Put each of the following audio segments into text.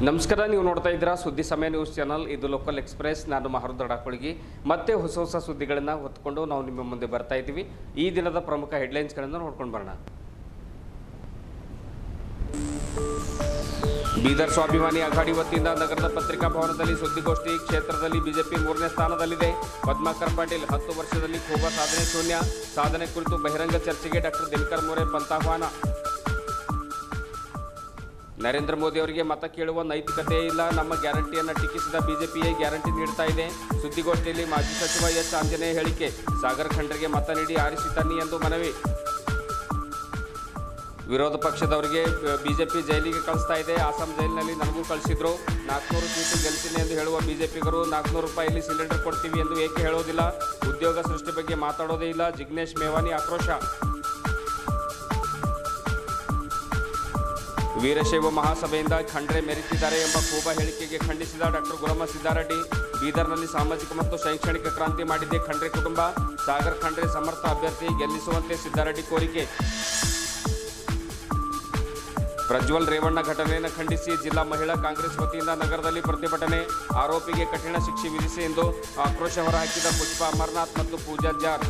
ನಮಸ್ಕಾರ ನೀವು ನೋಡ್ತಾ ಇದ್ದೀರಾ ಸುದ್ದಿ ಸಮಯ ನ್ಯೂಸ್ ಚಾನಲ್ ಇದು ಲೋಕಲ್ ಎಕ್ಸ್ಪ್ರೆಸ್ ನಾನು ಮಹರು ದಡಾಕೊಳಗಿ ಮತ್ತೆ ಹೊಸ ಹೊಸ ಸುದ್ದಿಗಳನ್ನು ಹೊತ್ಕೊಂಡು ನಾವು ನಿಮ್ಮ ಮುಂದೆ ಬರ್ತಾ ಇದ್ದೀವಿ ಈ ದಿನದ ಪ್ರಮುಖ ಹೆಡ್ಲೈನ್ಸ್ಗಳನ್ನು ನೋಡ್ಕೊಂಡು ಬರೋಣ ಬೀದರ್ ಸ್ವಾಭಿಮಾನಿ ಅಘಾಡಿ ವತಿಯಿಂದ ನಗರದ ಪತ್ರಿಕಾ ಭವನದಲ್ಲಿ ಸುದ್ದಿಗೋಷ್ಠಿ ಕ್ಷೇತ್ರದಲ್ಲಿ ಬಿಜೆಪಿ ಮೂರನೇ ಸ್ಥಾನದಲ್ಲಿದೆ ಪದ್ಮಾಕರ್ ಪಾಟೀಲ್ ಹತ್ತು ವರ್ಷದಲ್ಲಿ ಖೂಬಾ ಸಾಧನೆ ಶೂನ್ಯ ಸಾಧನೆ ಕುರಿತು ಬಹಿರಂಗ ಚರ್ಚೆಗೆ ಡಾಕ್ಟರ್ ದಿನಕರ್ ಮೋರೆ ಪಂತಾಹ್ವಾನ ನರೇಂದ್ರ ಮೋದಿ ಅವರಿಗೆ ಮತ ಕೇಳುವ ನೈತಿಕತೆ ಇಲ್ಲ ನಮ್ಮ ಗ್ಯಾರಂಟಿಯನ್ನು ಟೀಕಿಸಿದ ಬಿಜೆಪಿಯೇ ಗ್ಯಾರಂಟಿ ನೀಡ್ತಾ ಇದೆ ಸುದ್ದಿಗೋಷ್ಠಿಯಲ್ಲಿ ಮಾಜಿ ಸಚಿವ ಎಚ್ ಆಂಜನೇಯ ಹೇಳಿಕೆ ಸಾಗರ್ ಖಂಡ್ರಿಗೆ ಮತ ನೀಡಿ ಆರಿಸಿ ತನ್ನಿ ಎಂದು ಮನವಿ ವಿರೋಧ ಪಕ್ಷದವರಿಗೆ ಬಿಜೆಪಿ ಜೈಲಿಗೆ ಕಳಿಸ್ತಾ ಇದೆ ಆಸಾಂ ಜೈಲಿನಲ್ಲಿ ನನಗೂ ಕಳಿಸಿದ್ರು ನಾಲ್ಕುನೂರು ಸೀಟು ಗೆಲ್ತೀನಿ ಎಂದು ಹೇಳುವ ಬಿಜೆಪಿಗರು ನಾಲ್ಕುನೂರು ರೂಪಾಯಿಲಿ ಸಿಲಿಂಡರ್ ಕೊಡ್ತೀವಿ ಎಂದು ಏಕೆ ಹೇಳೋದಿಲ್ಲ ಉದ್ಯೋಗ ಸೃಷ್ಟಿ ಬಗ್ಗೆ ಮಾತಾಡೋದೇ ಇಲ್ಲ ಜಿಗ್ನೇಶ್ ಮೇವಾನಿ ಆಕ್ರೋಶ ವೀರಶೈವ ಮಹಾಸಭೆಯಿಂದ ಖಂಡ್ರೆ ಮೆರೆತಿದ್ದಾರೆ ಎಂಬ ಕೂಬ ಹೇಳಿಕೆಗೆ ಖಂಡಿಸಿದ ಡಾಕ್ಟರ್ ಗುರಮ್ಮ ಸಿದ್ದಾರೆಡ್ಡಿ ಬೀದರ್ನಲ್ಲಿ ಸಾಮಾಜಿಕ ಮತ್ತು ಶೈಕ್ಷಣಿಕ ಕ್ರಾಂತಿ ಮಾಡಿದ್ದೆ ಖಂಡ್ರೆ ಕುಟುಂಬ ಸಾಗರ್ ಖಂಡ್ರೆ ಸಮರ್ಥ ಅಭ್ಯರ್ಥಿ ಗೆಲ್ಲಿಸುವಂತೆ ಸಿದ್ದಾರೆಡ್ಡಿ ಕೋರಿಕೆ ಪ್ರಜ್ವಲ್ ರೇವಣ್ಣ ಘಟನೆಯನ್ನು ಖಂಡಿಸಿ ಜಿಲ್ಲಾ ಮಹಿಳಾ ಕಾಂಗ್ರೆಸ್ ವತಿಯಿಂದ ನಗರದಲ್ಲಿ ಪ್ರತಿಭಟನೆ ಆರೋಪಿಗೆ ಕಠಿಣ ಶಿಕ್ಷೆ ವಿಧಿಸಿ ಎಂದು ಆಕ್ರೋಶ ಹೊರಹಾಕಿದ ಪುಷ್ಪಾ ಅಮರ್ನಾಥ್ ಮತ್ತು ಪೂಜಾ ಜಾರ್ಜ್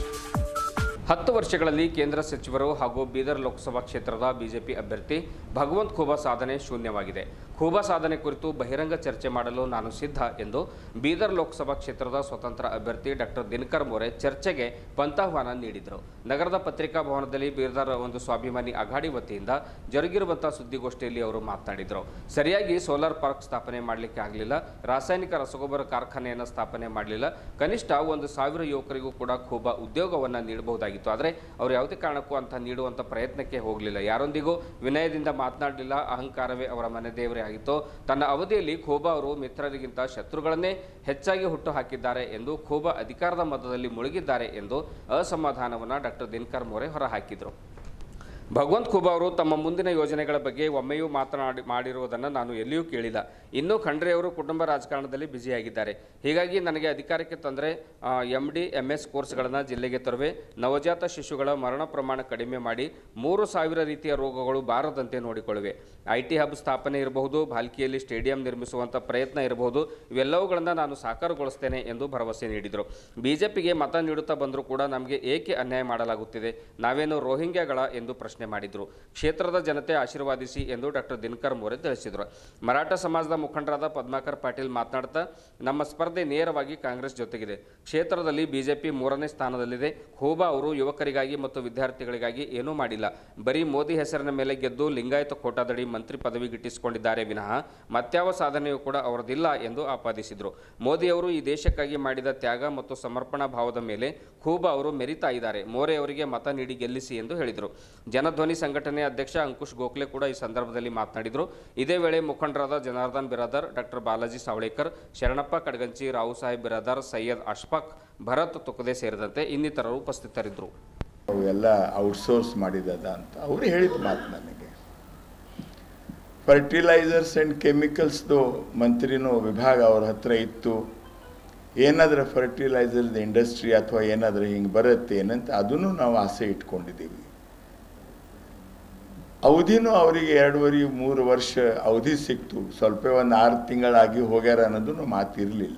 ಹತ್ತು ವರ್ಷಗಳಲ್ಲಿ ಕೇಂದ್ರ ಸಚಿವರು ಹಾಗೂ ಬೀದರ್ ಲೋಕಸಭಾ ಕ್ಷೇತ್ರದ ಬಿಜೆಪಿ ಅಭ್ಯರ್ಥಿ ಭಗವಂತ್ ಖೂಬಾ ಸಾಧನೆ ಶೂನ್ಯವಾಗಿದೆ ಖೂಬಾ ಸಾಧನೆ ಕುರಿತು ಬಹಿರಂಗ ಚರ್ಚೆ ಮಾಡಲು ನಾನು ಸಿದ್ಧ ಎಂದು ಬೀದರ್ ಲೋಕಸಭಾ ಕ್ಷೇತ್ರದ ಸ್ವತಂತ್ರ ಅಭ್ಯರ್ಥಿ ಡಾಕ್ಟರ್ ದಿನಕರ್ ಮೋರೆ ಚರ್ಚೆಗೆ ಪಂತಾಹ್ವಾನ ನೀಡಿದರು ನಗರದ ಪತ್ರಿಕಾ ಭವನದಲ್ಲಿ ಬೀದರ್ ಒಂದು ಸ್ವಾಭಿಮಾನಿ ಅಘಾಡಿ ವತಿಯಿಂದ ಜರುಗಿರುವಂತಹ ಸುದ್ದಿಗೋಷ್ಠಿಯಲ್ಲಿ ಅವರು ಮಾತನಾಡಿದರು ಸರಿಯಾಗಿ ಸೋಲಾರ್ ಪಾರ್ಕ್ ಸ್ಥಾಪನೆ ಮಾಡಲಿಕ್ಕೆ ಆಗಲಿಲ್ಲ ರಾಸಾಯನಿಕ ರಸಗೊಬ್ಬರ ಕಾರ್ಖಾನೆಯನ್ನು ಸ್ಥಾಪನೆ ಮಾಡಲಿಲ್ಲ ಕನಿಷ್ಠ ಒಂದು ಸಾವಿರ ಯುವಕರಿಗೂ ಕೂಡ ಖೂಬಾ ಉದ್ಯೋಗವನ್ನು ನೀಡಬಹುದಾಗಿತ್ತು ಆದರೆ ಅವರು ಯಾವುದೇ ಕಾರಣಕ್ಕೂ ಅಂತ ನೀಡುವಂಥ ಪ್ರಯತ್ನಕ್ಕೆ ಹೋಗಲಿಲ್ಲ ಯಾರೊಂದಿಗೂ ವಿನಯದಿಂದ ಮಾತನಾಡಲಿಲ್ಲ ಅಹಂಕಾರವೇ ಅವರ ಮನೆ ದೇವರೇ ಆಗಿತ್ತು ತನ್ನ ಅವಧಿಯಲ್ಲಿ ಖೋಬಾ ಅವರು ಮಿತ್ರರಿಗಿಂತ ಶತ್ರುಗಳನ್ನೇ ಹೆಚ್ಚಾಗಿ ಹುಟ್ಟು ಹಾಕಿದ್ದಾರೆ ಎಂದು ಖೋಬಾ ಅಧಿಕಾರದ ಮತದಲ್ಲಿ ಮುಳುಗಿದ್ದಾರೆ ಎಂದು ಅಸಮಾಧಾನವನ್ನು ಡಾಕ್ಟರ್ ದಿನಕರ್ ಮೋರೆ ಹೊರಹಾಕಿದರು ಭಗವಂತ್ ಖೂಬಾ ಅವರು ತಮ್ಮ ಮುಂದಿನ ಯೋಜನೆಗಳ ಬಗ್ಗೆ ಒಮ್ಮೆಯೂ ಮಾತನಾಡಿ ಮಾಡಿರುವುದನ್ನು ನಾನು ಎಲ್ಲಿಯೂ ಕೇಳಿಲ್ಲ ಇನ್ನೂ ಖಂಡ್ರೆ ಅವರು ಕುಟುಂಬ ರಾಜಕಾರಣದಲ್ಲಿ ಬ್ಯುಸಿಯಾಗಿದ್ದಾರೆ ಹೀಗಾಗಿ ನನಗೆ ಅಧಿಕಾರಕ್ಕೆ ತಂದರೆ ಎಮ್ ಡಿ ಎಮ್ ಎಸ್ ಕೋರ್ಸ್ಗಳನ್ನು ಜಿಲ್ಲೆಗೆ ತರುವೆ ನವಜಾತ ಶಿಶುಗಳ ಮರಣ ಪ್ರಮಾಣ ಕಡಿಮೆ ಮಾಡಿ ಮೂರು ಸಾವಿರ ರೀತಿಯ ರೋಗಗಳು ಬಾರದಂತೆ ನೋಡಿಕೊಳ್ಳುವೆ ಐ ಟಿ ಹಬ್ ಸ್ಥಾಪನೆ ಇರಬಹುದು ಭಾಲ್ಕಿಯಲ್ಲಿ ಸ್ಟೇಡಿಯಂ ನಿರ್ಮಿಸುವಂಥ ಪ್ರಯತ್ನ ಇರಬಹುದು ಇವೆಲ್ಲವುಗಳನ್ನು ನಾನು ಸಾಕಾರಗೊಳಿಸ್ತೇನೆ ಎಂದು ಭರವಸೆ ನೀಡಿದರು ಬಿಜೆಪಿಗೆ ಮತ ನೀಡುತ್ತಾ ಬಂದರೂ ಕೂಡ ನಮಗೆ ಏಕೆ ಅನ್ಯಾಯ ಮಾಡಲಾಗುತ್ತಿದೆ ನಾವೇನು ರೋಹಿಂಗ್ಯಾಗಳ ಎಂದು ಪ್ರಶ್ನೆ ಮಾಡಿದರು ಕ್ಷೇತ್ರದ ಜನತೆ ಆಶೀರ್ವಾದಿಸಿ ಎಂದು ಡಾಕ್ಟರ್ ದಿನಕರ್ ಮೋರೆ ತಿಳಿಸಿದರು ಮರಾಠ ಸಮಾಜದ ಮುಖಂಡರಾದ ಪದ್ಮಾಕರ್ ಪಾಟೀಲ್ ಮಾತನಾಡ್ತಾ ನಮ್ಮ ಸ್ಪರ್ಧೆ ನೇರವಾಗಿ ಕಾಂಗ್ರೆಸ್ ಜೊತೆಗಿದೆ ಕ್ಷೇತ್ರದಲ್ಲಿ ಬಿಜೆಪಿ ಮೂರನೇ ಸ್ಥಾನದಲ್ಲಿದೆ ಖೂಬಾ ಅವರು ಯುವಕರಿಗಾಗಿ ಮತ್ತು ವಿದ್ಯಾರ್ಥಿಗಳಿಗಾಗಿ ಏನೂ ಮಾಡಿಲ್ಲ ಬರೀ ಮೋದಿ ಹೆಸರಿನ ಮೇಲೆ ಗೆದ್ದು ಲಿಂಗಾಯತ ಕೋಟಾದಡಿ ಮಂತ್ರಿ ಪದವಿ ಗಿಟ್ಟಿಸಿಕೊಂಡಿದ್ದಾರೆ ವಿನಃ ಮತ್ಯಾವ ಸಾಧನೆಯೂ ಕೂಡ ಅವರದಿಲ್ಲ ಎಂದು ಆಪಾದಿಸಿದರು ಮೋದಿ ಅವರು ಈ ದೇಶಕ್ಕಾಗಿ ಮಾಡಿದ ತ್ಯಾಗ ಮತ್ತು ಸಮರ್ಪಣಾ ಭಾವದ ಮೇಲೆ ಖೂಬಾ ಅವರು ಮೆರಿತಾ ಇದ್ದಾರೆ ಮೋರೆ ಅವರಿಗೆ ಮತ ನೀಡಿ ಗೆಲ್ಲಿಸಿ ಎಂದು ಹೇಳಿದರು ಜನಧ್ವನಿ ಸಂಘಟನೆ ಅಧ್ಯಕ್ಷ ಅಂಕುಶ್ ಗೋಖಲೆ ಕೂಡ ಈ ಸಂದರ್ಭದಲ್ಲಿ ಮಾತನಾಡಿದರು ಇದೇ ವೇಳೆ ಮುಖಂಡರಾದ ಜನಾರ್ದನ್ ಬಿರಾದರ್ ಡಾಕ್ಟರ್ ಬಾಲಾಜಿ ಸಾವಳೇಕರ್ ಶರಣಪ್ಪ ಕಡಗಂಚಿ ರಾವು ಸಾಹೇಬ್ ಬಿರಾದರ್ ಸೈಯದ್ ಅಶ್ಫಾಕ್ ಭರತ್ ತುಕದೆ ಸೇರಿದಂತೆ ಇನ್ನಿತರರು ಉಪಸ್ಥಿತರಿದ್ದರು ಅವೆಲ್ಲ ಔಟ್ಸೋರ್ಸ್ ಮಾಡಿದದ ಅಂತ ಅವರು ಹೇಳಿದ ಮಾತು ನನಗೆ ಫರ್ಟಿಲೈಸರ್ಸ್ ಆ್ಯಂಡ್ ಕೆಮಿಕಲ್ಸ್ದು ಮಂತ್ರಿನೂ ವಿಭಾಗ ಅವ್ರ ಹತ್ರ ಇತ್ತು ಏನಾದರೂ ಫರ್ಟಿಲೈಸರ್ಸ್ ಇಂಡಸ್ಟ್ರಿ ಅಥವಾ ಏನಾದರೂ ಹಿಂಗೆ ಬರುತ್ತೆ ಏನಂತ ಅದನ್ನು ನಾವು ಆಸೆ ಇಟ್ಕೊಂಡಿದ್ದೀವಿ ಅವಧಿನೂ ಅವರಿಗೆ ಎರಡೂವರೆ ಮೂರು ವರ್ಷ ಅವಧಿ ಸಿಕ್ತು ಸ್ವಲ್ಪ ಒಂದು ಆರು ತಿಂಗಳಾಗಿ ಹೋಗ್ಯಾರ ಅನ್ನೋದನ್ನು ಮಾತಿರಲಿಲ್ಲ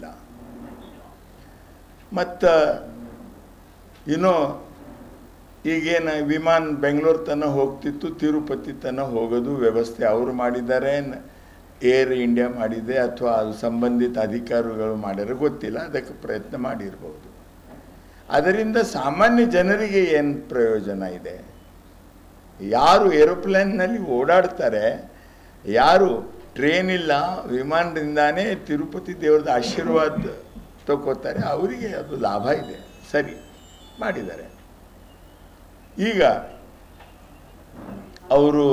ಮತ್ತು ಇನ್ನೂ ಈಗೇನು ವಿಮಾನ ಬೆಂಗಳೂರು ತನಕ ಹೋಗ್ತಿತ್ತು ತಿರುಪತಿ ತನಕ ಹೋಗೋದು ವ್ಯವಸ್ಥೆ ಅವರು ಮಾಡಿದ್ದಾರೆ ಏರ್ ಇಂಡಿಯಾ ಮಾಡಿದೆ ಅಥವಾ ಅದು ಸಂಬಂಧಿತ ಅಧಿಕಾರಿಗಳು ಮಾಡ್ಯಾರ ಗೊತ್ತಿಲ್ಲ ಅದಕ್ಕೆ ಪ್ರಯತ್ನ ಮಾಡಿರ್ಬೋದು ಅದರಿಂದ ಸಾಮಾನ್ಯ ಜನರಿಗೆ ಏನು ಪ್ರಯೋಜನ ಇದೆ ಯಾರು ಏರೋಪ್ಲೇನ್ನಲ್ಲಿ ಓಡಾಡ್ತಾರೆ ಯಾರು ಟ್ರೈನ್ ಇಲ್ಲ ವಿಮಾನದಿಂದಾನೇ ತಿರುಪತಿ ದೇವ್ರದ್ದು ಆಶೀರ್ವಾದ ತಗೋತಾರೆ ಅವರಿಗೆ ಅದು ಲಾಭ ಇದೆ ಸರಿ ಮಾಡಿದ್ದಾರೆ ಈಗ ಅವರು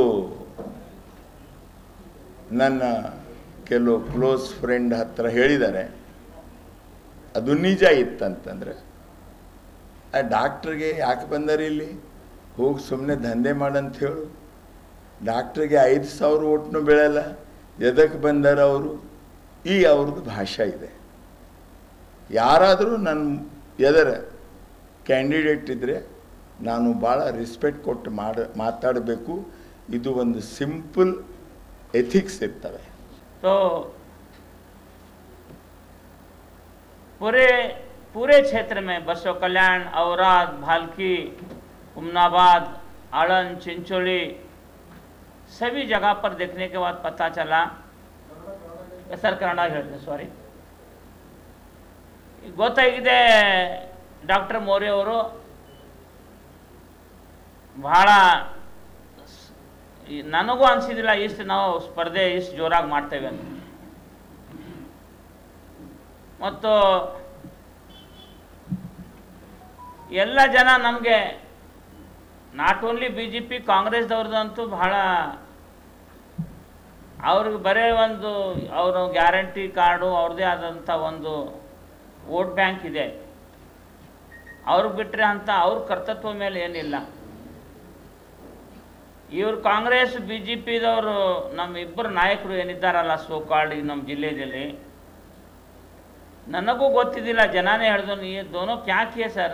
ನನ್ನ ಕೆಲವು ಕ್ಲೋಸ್ ಫ್ರೆಂಡ್ ಹತ್ರ ಹೇಳಿದ್ದಾರೆ ಅದು ನಿಜ ಇತ್ತಂತಂದ್ರೆ ಆ ಡಾಕ್ಟ್ರಿಗೆ ಯಾಕೆ ಬಂದಾರೆ ಇಲ್ಲಿ ಹೋಗಿ ಸುಮ್ಮನೆ ದಂಧೆ ಮಾಡಂತ ಹೇಳು ಡಾಕ್ಟ್ರಿಗೆ ಐದು ಸಾವಿರ ಒಟ್ಟನು ಬೀಳಲ್ಲ ಎದಕ್ಕೆ ಬಂದಾರ ಅವರು ಈ ಅವ್ರದ್ದು ಭಾಷೆ ಇದೆ ಯಾರಾದರೂ ನನ್ನ ಎದರ ಕ್ಯಾಂಡಿಡೇಟ್ ಇದ್ದರೆ ನಾನು ಭಾಳ ರೆಸ್ಪೆಕ್ಟ್ ಕೊಟ್ಟು ಮಾಡ ಮಾತಾಡಬೇಕು ಇದು ಒಂದು ಸಿಂಪಲ್ ಎಥಿಕ್ಸ್ ಇರ್ತವೆ तो पूरे पूरे क्षेत्र में बसव कल्याण औराद भालकी उमनाबाद आड़न चिंचोली सभी जगह पर देखने के बाद पता चला ಸರ್ ಕನ್ನಡ ಹೇಳಿದೆ ಸಾರಿ ಗೊತ್ತಾಗಿದೆ ಡಾಕ್ಟರ್ ಮೌರ್ಯ ಅವರು ಬಹಳ ಸ್- ಈ ನನಗೂ ಅನಿಸಿದಿಲ್ಲ ಇಷ್ಟು ನಾವು ಸ್ಪರ್ಧೆ ಇಷ್ಟು ಜೋರಾಗಿ ಮಾಡ್ತೇವೆ ಅಂತ ಮತ್ತು ಎಲ್ಲ ಜನ ನಮಗೆ not only B J P ಕಾಂಗ್ರೆಸ್ದವ್ರದ್ದಂತೂ ಬಹಳ ಅವ್ರಿಗೆ ಬರೇ ಒಂದು ಅವರು ಗ್ಯಾರಂಟಿ ಕಾರ್ಡು ಅವ್ರದ್ದೇ ಆದಂಥ ಒಂದು ವೋಟ್ ಬ್ಯಾಂಕ್ ಇದೆ ಅವ್ರಿಗೆ ಬಿಟ್ಟರೆ ಅಂತ ಅವ್ರ ಕರ್ತೃತ್ವ ಮೇಲೆ ಏನಿಲ್ಲ ಇವ್ರು ಕಾಂಗ್ರೆಸ್ ಬಿ ಜೆ ಪಿದವರು ನಮ್ಮ ಇಬ್ಬರು ನಾಯಕರು ಏನಿದ್ದಾರಲ್ಲ ಸೋ ಕಾಲ್ಡ್ ನಮ್ಮ ಜಿಲ್ಲೆಯಲ್ಲಿ ನನಗೂ ಗೊತ್ತಿದ್ದಿಲ್ಲ ಜನನೇ ಹೇಳಿದ್ರು ये दोनों क्या किए सर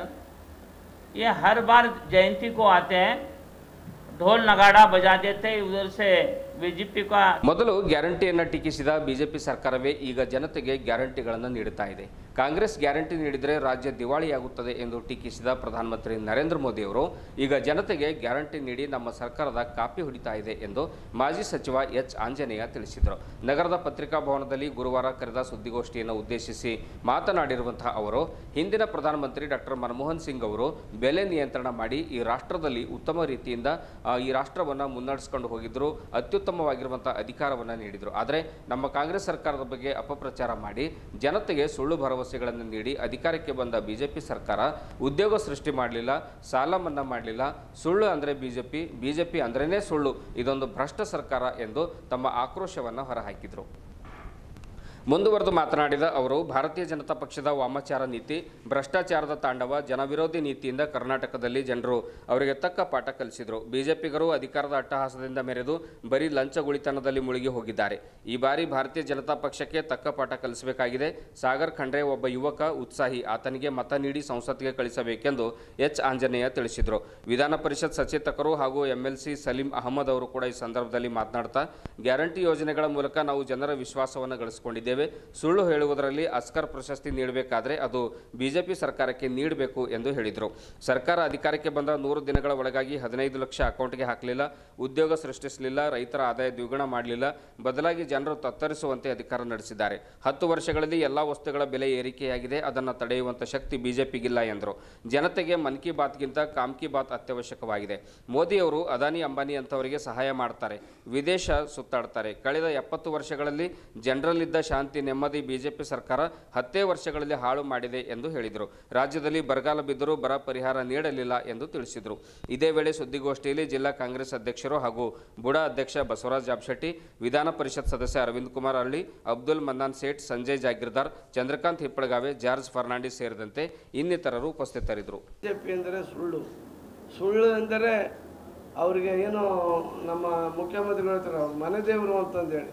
ये हर बार जयंती को आते हैं ढोल नगाड़ा बजा देते हैं उधर से बीजेपी का ಮೊದಲು ಗ್ಯಾರಂಟಿಯನ್ನು ಟೀಕಿಸಿದ ಬಿಜೆಪಿ ಸರ್ಕಾರವೇ ಈಗ ಜನತೆಗೆ ಗ್ಯಾರಂಟಿಗಳನ್ನು ನೀಡುತ್ತಾ ಇದೆ ಕಾಂಗ್ರೆಸ್ ಗ್ಯಾರಂಟಿ ನೀಡಿದರೆ ರಾಜ್ಯ ದಿವಾಳಿಯಾಗುತ್ತದೆ ಎಂದು ಟೀಕಿಸಿದ ಪ್ರಧಾನಮಂತ್ರಿ ನರೇಂದ್ರ ಮೋದಿ ಅವರು ಈಗ ಜನತೆಗೆ ಗ್ಯಾರಂಟಿ ನೀಡಿ ನಮ್ಮ ಸರ್ಕಾರದ ಕಾಪಿ ಹೊಡಿತಾ ಇದೆ ಎಂದು ಮಾಜಿ ಸಚಿವ ಎಚ್ ಆಂಜನೇಯ ತಿಳಿಸಿದರು ನಗರದ ಪತ್ರಿಕಾ ಭವನದಲ್ಲಿ ಗುರುವಾರ ಕರೆದ ಸುದ್ದಿಗೋಷ್ಠಿಯನ್ನು ಉದ್ದೇಶಿಸಿ ಮಾತನಾಡಿರುವಂತಹ ಅವರು ಹಿಂದಿನ ಪ್ರಧಾನಮಂತ್ರಿ ಡಾಕ್ಟರ್ ಮನಮೋಹನ್ ಸಿಂಗ್ ಅವರು ಬೆಲೆ ನಿಯಂತ್ರಣ ಮಾಡಿ ಈ ರಾಷ್ಟ್ರದಲ್ಲಿ ಉತ್ತಮ ರೀತಿಯಿಂದ ಆ, ಈ ರಾಷ್ಟ್ರವನ್ನು ಮುನ್ನಡೆಸ್ಕೊಂಡು ಹೋಗಿದ್ರು ಅತ್ಯುತ್ತಮವಾಗಿರುವಂತಹ ಅಧಿಕಾರವನ್ನು ನೀಡಿದರು ಆದರೆ ನಮ್ಮ ಕಾಂಗ್ರೆಸ್ ಸರ್ಕಾರದ ಬಗ್ಗೆ ಅಪಪ್ರಚಾರ ಮಾಡಿ ಜನತೆಗೆ ಸುಳ್ಳು ಭರವಸೆಗಳನ್ನು ನೀಡಿ ಅಧಿಕಾರಕ್ಕೆ ಬಂದ ಬಿಜೆಪಿ ಸರ್ಕಾರ ಉದ್ಯೋಗ ಸೃಷ್ಟಿ ಮಾಡಲಿಲ್ಲ ಸಾಲ ಮನ್ನಾ ಮಾಡಲಿಲ್ಲ ಸುಳ್ಳು ಅಂದರೆ ಬಿಜೆಪಿ ಬಿಜೆಪಿ ಅಂದ್ರೇನೆ ಸುಳ್ಳು ಇದೊಂದು ಭ್ರಷ್ಟ ಸರ್ಕಾರ ಎಂದು ತಮ್ಮ ಆಕ್ರೋಶವನ್ನು ಹೊರಹಾಕಿದರು ಮುಂದುವರೆದು ಮಾತನಾಡಿದ ಅವರು ಭಾರತೀಯ ಜನತಾ ಪಕ್ಷದ ವಾಮಾಚಾರ ನೀತಿ ಭ್ರಷ್ಟಾಚಾರದ ತಾಂಡವ ಜನವಿರೋಧಿ ನೀತಿಯಿಂದ ಕರ್ನಾಟಕದಲ್ಲಿ ಜನರು ಅವರಿಗೆ ತಕ್ಕ ಪಾಠ ಕಲಿಸಿದರು ಬಿಜೆಪಿಗರು ಅಧಿಕಾರದ ಅಟ್ಟಹಾಸದಿಂದ ಮೆರೆದು ಬರೀ ಲಂಚಗುಳಿತನದಲ್ಲಿ ಮುಳುಗಿ ಹೋಗಿದ್ದಾರೆ ಈ ಬಾರಿ ಭಾರತೀಯ ಜನತಾ ಪಕ್ಷಕ್ಕೆ ತಕ್ಕ ಪಾಠ ಕಲಿಸಬೇಕಾಗಿದೆ ಸಾಗರ್ ಖಂಡ್ರೆ ಒಬ್ಬ ಯುವಕ ಉತ್ಸಾಹಿ ಆತನಿಗೆ ಮತ ನೀಡಿ ಸಂಸತ್ಗೆ ಕಳಿಸಬೇಕೆಂದು ಎಚ್ ಆಂಜನೇಯ ತಿಳಿಸಿದರು ವಿಧಾನ ಪರಿಷತ್ ಸಚೇತಕರು ಹಾಗೂ ಎಂಎಲ್ಸಿ ಸಲೀಂ ಅಹಮದ್ ಅವರು ಕೂಡ ಈ ಸಂದರ್ಭದಲ್ಲಿ ಮಾತನಾಡ್ತಾ ಗ್ಯಾರಂಟಿ ಯೋಜನೆಗಳ ಮೂಲಕ ನಾವು ಜನರ ವಿಶ್ವಾಸವನ್ನು ಗಳಿಸಿಕೊಂಡಿದ್ದೇವೆ ಸುಳ್ಳು ಹೇಳುವುದರಲ್ಲಿ ಅಸ್ಕರ್ ಪ್ರಶಸ್ತಿ ನೀಡಬೇಕಾದ್ರೆ ಅದು ಬಿಜೆಪಿ ಸರ್ಕಾರಕ್ಕೆ ನೀಡಬೇಕು ಎಂದು ಹೇಳಿದರು ಸರ್ಕಾರ ಅಧಿಕಾರಕ್ಕೆ ಬಂದ ನೂರು ದಿನಗಳ ಒಳಗಾಗಿ ಹದಿನೈದು ಲಕ್ಷ ಅಕೌಂಟ್ಗೆ ಹಾಕಲಿಲ್ಲ ಉದ್ಯೋಗ ಸೃಷ್ಟಿಸಲಿಲ್ಲ ರೈತರ ಆದಾಯ ದ್ವಿಗುಣ ಮಾಡಲಿಲ್ಲ ಬದಲಾಗಿ ಜನರು ತತ್ತರಿಸುವಂತೆ ಅಧಿಕಾರ ನಡೆಸಿದ್ದಾರೆ ಹತ್ತು ವರ್ಷಗಳಲ್ಲಿ ಎಲ್ಲ ವಸ್ತುಗಳ ಬೆಲೆ ಏರಿಕೆಯಾಗಿದೆ ಅದನ್ನು ತಡೆಯುವಂಥ ಶಕ್ತಿ ಬಿಜೆಪಿಗಿಲ್ಲ ಎಂದರು ಜನತೆಗೆ ಮನ್ ಕಿ ಬಾತ್ಗಿಂತ ಕಾಮ್ ಕಿ ಬಾತ್ ಅತ್ಯವಶ್ಯಕವಾಗಿದೆ ಮೋದಿಯವರು ಅದಾನಿ ಅಂಬಾನಿ ಅಂತವರಿಗೆ ಸಹಾಯ ಮಾಡ್ತಾರೆ ವಿದೇಶ ಸುತ್ತಾಡ್ತಾರೆ ಕಳೆದ ಎಪ್ಪತ್ತು ವರ್ಷಗಳಲ್ಲಿ ಜನರಲ್ಲಿದ್ದ ಶಾಂತಿ ನೆಮ್ಮದಿ ಬಿಜೆಪಿ ಸರ್ಕಾರ ಹತ್ತೇ ವರ್ಷಗಳಲ್ಲಿ ಹಾಳು ಮಾಡಿದೆ ಎಂದು ಹೇಳಿದರು ರಾಜ್ಯದಲ್ಲಿ ಬರಗಾಲ ಬಿದ್ದರೂ ಬರ ಪರಿಹಾರ ನೀಡಲಿಲ್ಲ ಎಂದು ತಿಳಿಸಿದರು ಇದೇ ವೇಳೆ ಸುದ್ದಿಗೋಷ್ಠಿಯಲ್ಲಿ ಜಿಲ್ಲಾ ಕಾಂಗ್ರೆಸ್ ಅಧ್ಯಕ್ಷರು ಹಾಗೂ ಬುಡಾ ಅಧ್ಯಕ್ಷ ಬಸವರಾಜ್ ಜಾಬ್ಶೆಟ್ಟಿ ವಿಧಾನ ಪರಿಷತ್ ಸದಸ್ಯ ಅರವಿಂದ್ ಕುಮಾರ್ ಅಳ್ಳಿ ಅಬ್ದುಲ್ ಮನ್ನಾನ್ ಸೇಠ್ ಸಂಜಯ್ ಜಾಗೀರ್ದಾರ್ ಚಂದ್ರಕಾಂತ್ ಹಿಪ್ಪಳಗಾವೆ ಜಾರ್ಜ್ ಫರ್ನಾಂಡಿಸ್ ಸೇರಿದಂತೆ ಇನ್ನಿತರರು ಉಪಸ್ಥಿತರಿದ್ದರು ಬಿ ಜೆ ಪಿ ಅಂದರೆ ಸುಳ್ಳು ಸುಳ್ಳು ಎಂದರೆ ಅವರಿಗೆ ಏನು ನಮ್ಮ ಮುಖ್ಯಮಂತ್ರಿಗಳು ಹೇಳ್ತಾರೆ ಅವ್ರ ಮನೆ ದೇವರು ಅಂತಂದೇಳಿ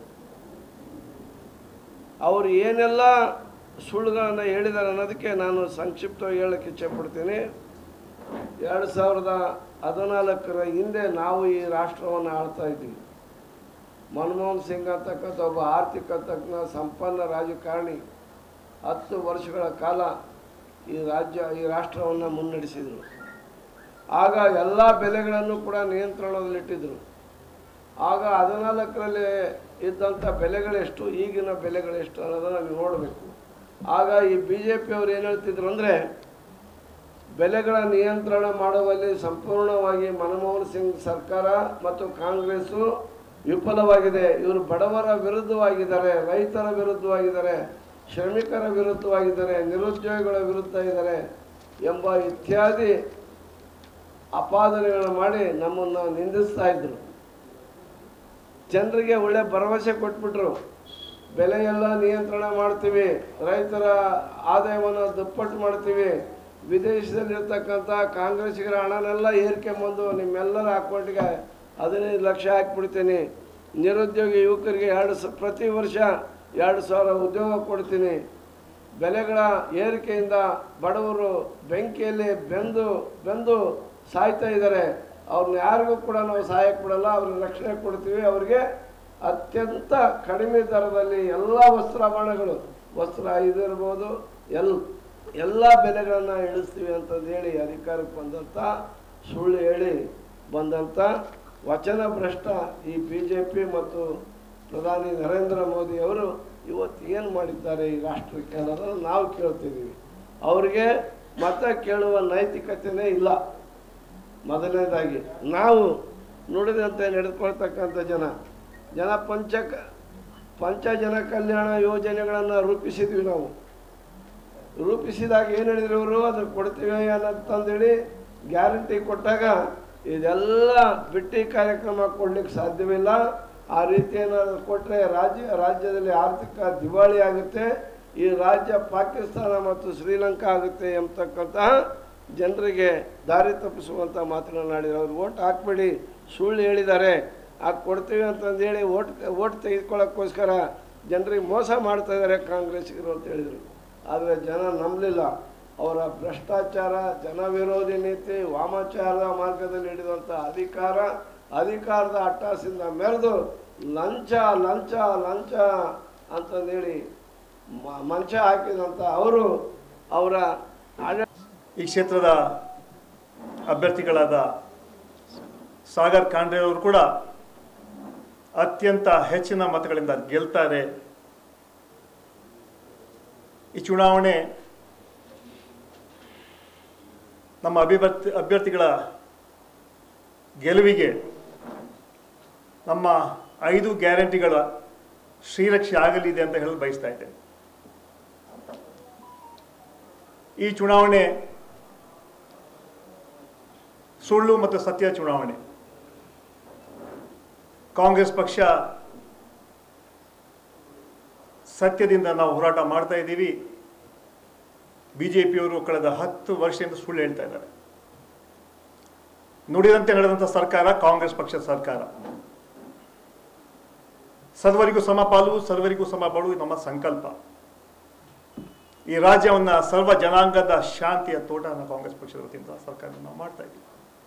ಅವರು ಏನೆಲ್ಲ ಸುಳ್ಳುಗಳನ್ನು ಹೇಳಿದ್ದಾರೆ ಅನ್ನೋದಕ್ಕೆ ನಾನು ಸಂಕ್ಷಿಪ್ತವಾಗಿ ಹೇಳಕ್ಕೆ ಇಚ್ಛೆಪಡ್ತೀನಿ ಎರಡು ಸಾವಿರದ ಹದಿನಾಲ್ಕರ ಹಿಂದೆ ನಾವು ಈ ರಾಷ್ಟ್ರವನ್ನು ಆಳ್ತಾ ಇದ್ದೀವಿ ಮನಮೋಹನ್ ಸಿಂಗ್ ಅಂತಕ್ಕಂಥ ಒಬ್ಬ ಆರ್ಥಿಕ ತಜ್ಞ ಸಂಪನ್ನ ರಾಜಕಾರಣಿ ಹತ್ತು ವರ್ಷಗಳ ಕಾಲ ಈ ರಾಜ್ಯ ಈ ರಾಷ್ಟ್ರವನ್ನು ಮುನ್ನಡೆಸಿದರು ಆಗ ಎಲ್ಲ ಬೆಲೆಗಳನ್ನು ಕೂಡ ನಿಯಂತ್ರಣದಲ್ಲಿಟ್ಟಿದ್ದರು ಆಗ ಹದಿನಾಲ್ಕರಲ್ಲಿ ಇದ್ದಂಥ ಬೆಲೆಗಳೆಷ್ಟು ಈಗಿನ ಬೆಲೆಗಳೆಷ್ಟು ಅನ್ನೋದನ್ನು ನೀವು ನೋಡಬೇಕು ಆಗ ಈ ಬಿ ಜೆ ಪಿಯವರು ಏನು ಹೇಳ್ತಿದ್ರು ಅಂದರೆ ಬೆಲೆಗಳ ನಿಯಂತ್ರಣ ಮಾಡುವಲ್ಲಿ ಸಂಪೂರ್ಣವಾಗಿ ಮನಮೋಹನ್ ಸಿಂಗ್ ಸರ್ಕಾರ ಮತ್ತು ಕಾಂಗ್ರೆಸ್ಸು ವಿಫಲವಾಗಿದೆ ಇವರು ಬಡವರ ವಿರುದ್ಧವಾಗಿದ್ದಾರೆ ರೈತರ ವಿರುದ್ಧವಾಗಿದ್ದಾರೆ ಶ್ರಮಿಕರ ವಿರುದ್ಧವಾಗಿದ್ದಾರೆ ನಿರುದ್ಯೋಗಿಗಳ ವಿರುದ್ಧ ಇದ್ದಾರೆ ಎಂಬ ಇತ್ಯಾದಿ ಅಪಾದನೆಗಳನ್ನು ಮಾಡಿ ನಮ್ಮನ್ನು ನಿಂದಿಸ್ತಾ ಇದ್ರು ಜನರಿಗೆ ಒಳ್ಳೆ ಭರವಸೆ ಕೊಟ್ಬಿಟ್ರು ಬೆಲೆ ಎಲ್ಲ ನಿಯಂತ್ರಣ ಮಾಡ್ತೀವಿ ರೈತರ ಆದಾಯವನ್ನು ದುಪ್ಪಟ್ಟು ಮಾಡ್ತೀವಿ ವಿದೇಶದಲ್ಲಿರ್ತಕ್ಕಂಥ ಕಾಂಗ್ರೆಸ್ಸಿಗರ ಹಣನೆಲ್ಲ ಏರ್ಕೊಂಬಂದು ನಿಮ್ಮೆಲ್ಲರ ಅಕೌಂಟ್ಗೆ ಹದಿನೈದು ಲಕ್ಷ ಹಾಕ್ಬಿಡ್ತೀನಿ ನಿರುದ್ಯೋಗಿ ಯುವಕರಿಗೆ ಎರಡು ಸ ಪ್ರತಿ ವರ್ಷ ಎರಡು ಸಾವಿರ ಉದ್ಯೋಗ ಕೊಡ್ತೀನಿ ಬೆಲೆಗಳ ಏರಿಕೆಯಿಂದ ಬಡವರು ಬೆಂಕಿಯಲ್ಲಿ ಬೆಂದು ಬೆಂದು ಸಾಯ್ತಾ ಇದ್ದಾರೆ ಅವ್ರನ್ನ ಯಾರಿಗೂ ಕೂಡ ನಾವು ಸಹಾಯ ಕೊಡಲ್ಲ ಅವ್ರಿಗೆ ರಕ್ಷಣೆ ಕೊಡ್ತೀವಿ ಅವ್ರಿಗೆ ಅತ್ಯಂತ ಕಡಿಮೆ ದರದಲ್ಲಿ ಎಲ್ಲ ವಸ್ತ್ರಾಭರಣಗಳು ವಸ್ತ್ರ ಇದಿರ್ಬೋದು ಎಲ್ ಎಲ್ಲ ಬೆಲೆಗಳನ್ನು ಇಳಿಸ್ತೀವಿ ಅಂತಂದು ಹೇಳಿ ಅಧಿಕಾರಕ್ಕೆ ಬಂದಂಥ ಸುಳ್ಳು ಹೇಳಿ ಬಂದಂಥ ವಚನ ಭ್ರಷ್ಟ ಈ ಬಿ ಜೆ ಪಿ ಮತ್ತು ಪ್ರಧಾನಿ ನರೇಂದ್ರ ಮೋದಿ ಅವರು ಇವತ್ತು ಏನು ಮಾಡಿದ್ದಾರೆ ಈ ರಾಷ್ಟ್ರಕ್ಕೆ ಅನ್ನೋದನ್ನು ನಾವು ಕೇಳ್ತಿದ್ದೀವಿ ಅವ್ರಿಗೆ ಮತ ಕೇಳುವ ನೈತಿಕತೆಯೇ ಇಲ್ಲ ಮೊದಲನೇದಾಗಿ ನಾವು ನುಡಿದಂತೆ ನಡೆದುಕೊಳ್ತಕ್ಕಂಥ ಜನ ಜನ ಪಂಚ ಪಂಚಜನ ಕಲ್ಯಾಣ ಯೋಜನೆಗಳನ್ನು ರೂಪಿಸಿದ್ವಿ ನಾವು ರೂಪಿಸಿದಾಗ ಏನು ಹೇಳಿದ್ರು ಇವರು ಅದನ್ನು ಕೊಡ್ತೀವಿ ಅನ್ನೋಂತಂದೇಳಿ ಗ್ಯಾರಂಟಿ ಕೊಟ್ಟಾಗ ಇದೆಲ್ಲ ಬಿಟ್ಟಿ ಕಾರ್ಯಕ್ರಮ ಕೊಡ್ಲಿಕ್ಕೆ ಸಾಧ್ಯವಿಲ್ಲ ಆ ರೀತಿ ಏನಾದ್ರು ಕೊಟ್ಟರೆ ರಾಜ್ಯ ರಾಜ್ಯದಲ್ಲಿ ಆರ್ಥಿಕ ದಿವಾಳಿ ಆಗುತ್ತೆ ಈ ರಾಜ್ಯ ಪಾಕಿಸ್ತಾನ ಮತ್ತು ಶ್ರೀಲಂಕಾ ಆಗುತ್ತೆ ಎಂಬತಕ್ಕಂತಹ ಜನರಿಗೆ ದಾರಿ ತಪ್ಪಿಸುವಂಥ ಮಾತನಾಡಿದ್ರು ಅವ್ರು ಓಟ್ ಹಾಕ್ಬೇಡಿ ಸುಳ್ಳು ಹೇಳಿದ್ದಾರೆ ಹಾಕಿ ಕೊಡ್ತೀವಿ ಅಂತಂದೇಳಿ ಓಟ್ ಓಟ್ ತೆಗೆದುಕೊಳ್ಳೋಕ್ಕೋಸ್ಕರ ಜನರಿಗೆ ಮೋಸ ಮಾಡ್ತಾ ಇದ್ದಾರೆ ಕಾಂಗ್ರೆಸ್ಸಿಗರು ಅಂತ ಹೇಳಿದರು ಆದರೆ ಜನ ನಂಬಲಿಲ್ಲ ಅವರ ಭ್ರಷ್ಟಾಚಾರ ಜನ ವಿರೋಧಿ ನೀತಿ ವಾಮಾಚಾರದ ಮಾರ್ಗದಲ್ಲಿ ಹಿಡಿದಂಥ ಅಧಿಕಾರ ಅಧಿಕಾರದ ಅಟ್ಟಾಸಿಂದ ಮೆರೆದು ಲಂಚ ಲಂಚ ಲಂಚ ಅಂತಂದೇಳಿ ಮ- ಮಂಚ ಹಾಕಿದಂಥ ಅವರು ಅವರ ಆಡ ಈ ಕ್ಷೇತ್ರದ ಅಭ್ಯರ್ಥಿಗಳಾದ ಸಾಗರ್ ಖಾಂಡ್ರೆ ಅವರು ಕೂಡ ಅತ್ಯಂತ ಹೆಚ್ಚಿನ ಮತಗಳಿಂದ ಗೆಲ್ತಾರೆ ಈ ಚುನಾವಣೆ ನಮ್ಮ ಅಭಿವರ್ತಿ ಅಭ್ಯರ್ಥಿಗಳ ಗೆಲುವಿಗೆ ನಮ್ಮ ಐದು ಗ್ಯಾರಂಟಿಗಳ ಶ್ರೀರಕ್ಷೆ ಆಗಲಿದೆ ಅಂತ ಹೇಳಲು ಬಯಸ್ತಾ ಇದ್ದೇನೆ ಈ ಚುನಾವಣೆ ಸುಳ್ಳು ಮತ್ತು ಸತ್ಯ ಚುನಾವಣೆ ಕಾಂಗ್ರೆಸ್ ಪಕ್ಷ ಸತ್ಯದಿಂದ ನಾವು ಹೋರಾಟ ಮಾಡ್ತಾ ಇದ್ದೀವಿ ಬಿಜೆಪಿಯವರು ಕಳೆದ ಹತ್ತು ವರ್ಷದಿಂದ ಸುಳ್ಳು ಹೇಳ್ತಾ ಇದ್ದಾರೆ ನುಡಿದಂತೆ ನಡೆದಂಥ ಸರ್ಕಾರ ಕಾಂಗ್ರೆಸ್ ಪಕ್ಷದ ಸರ್ಕಾರ ಸರ್ವರಿಗೂ ಸಮಪಾಲು ಸರ್ವರಿಗೂ ಸಮಪಾಲು ಇದು ನಮ್ಮ ಸಂಕಲ್ಪ ಈ ರಾಜ್ಯವನ್ನ ಸರ್ವ ಜನಾಂಗದ ಶಾಂತಿಯ ತೋಟನ ಕಾಂಗ್ರೆಸ್ ಪಕ್ಷದ ವತಿಯಿಂದ ಸರ್ಕಾರ ನಾವು ಮಾಡ್ತಾ ಇದ್ದೀವಿ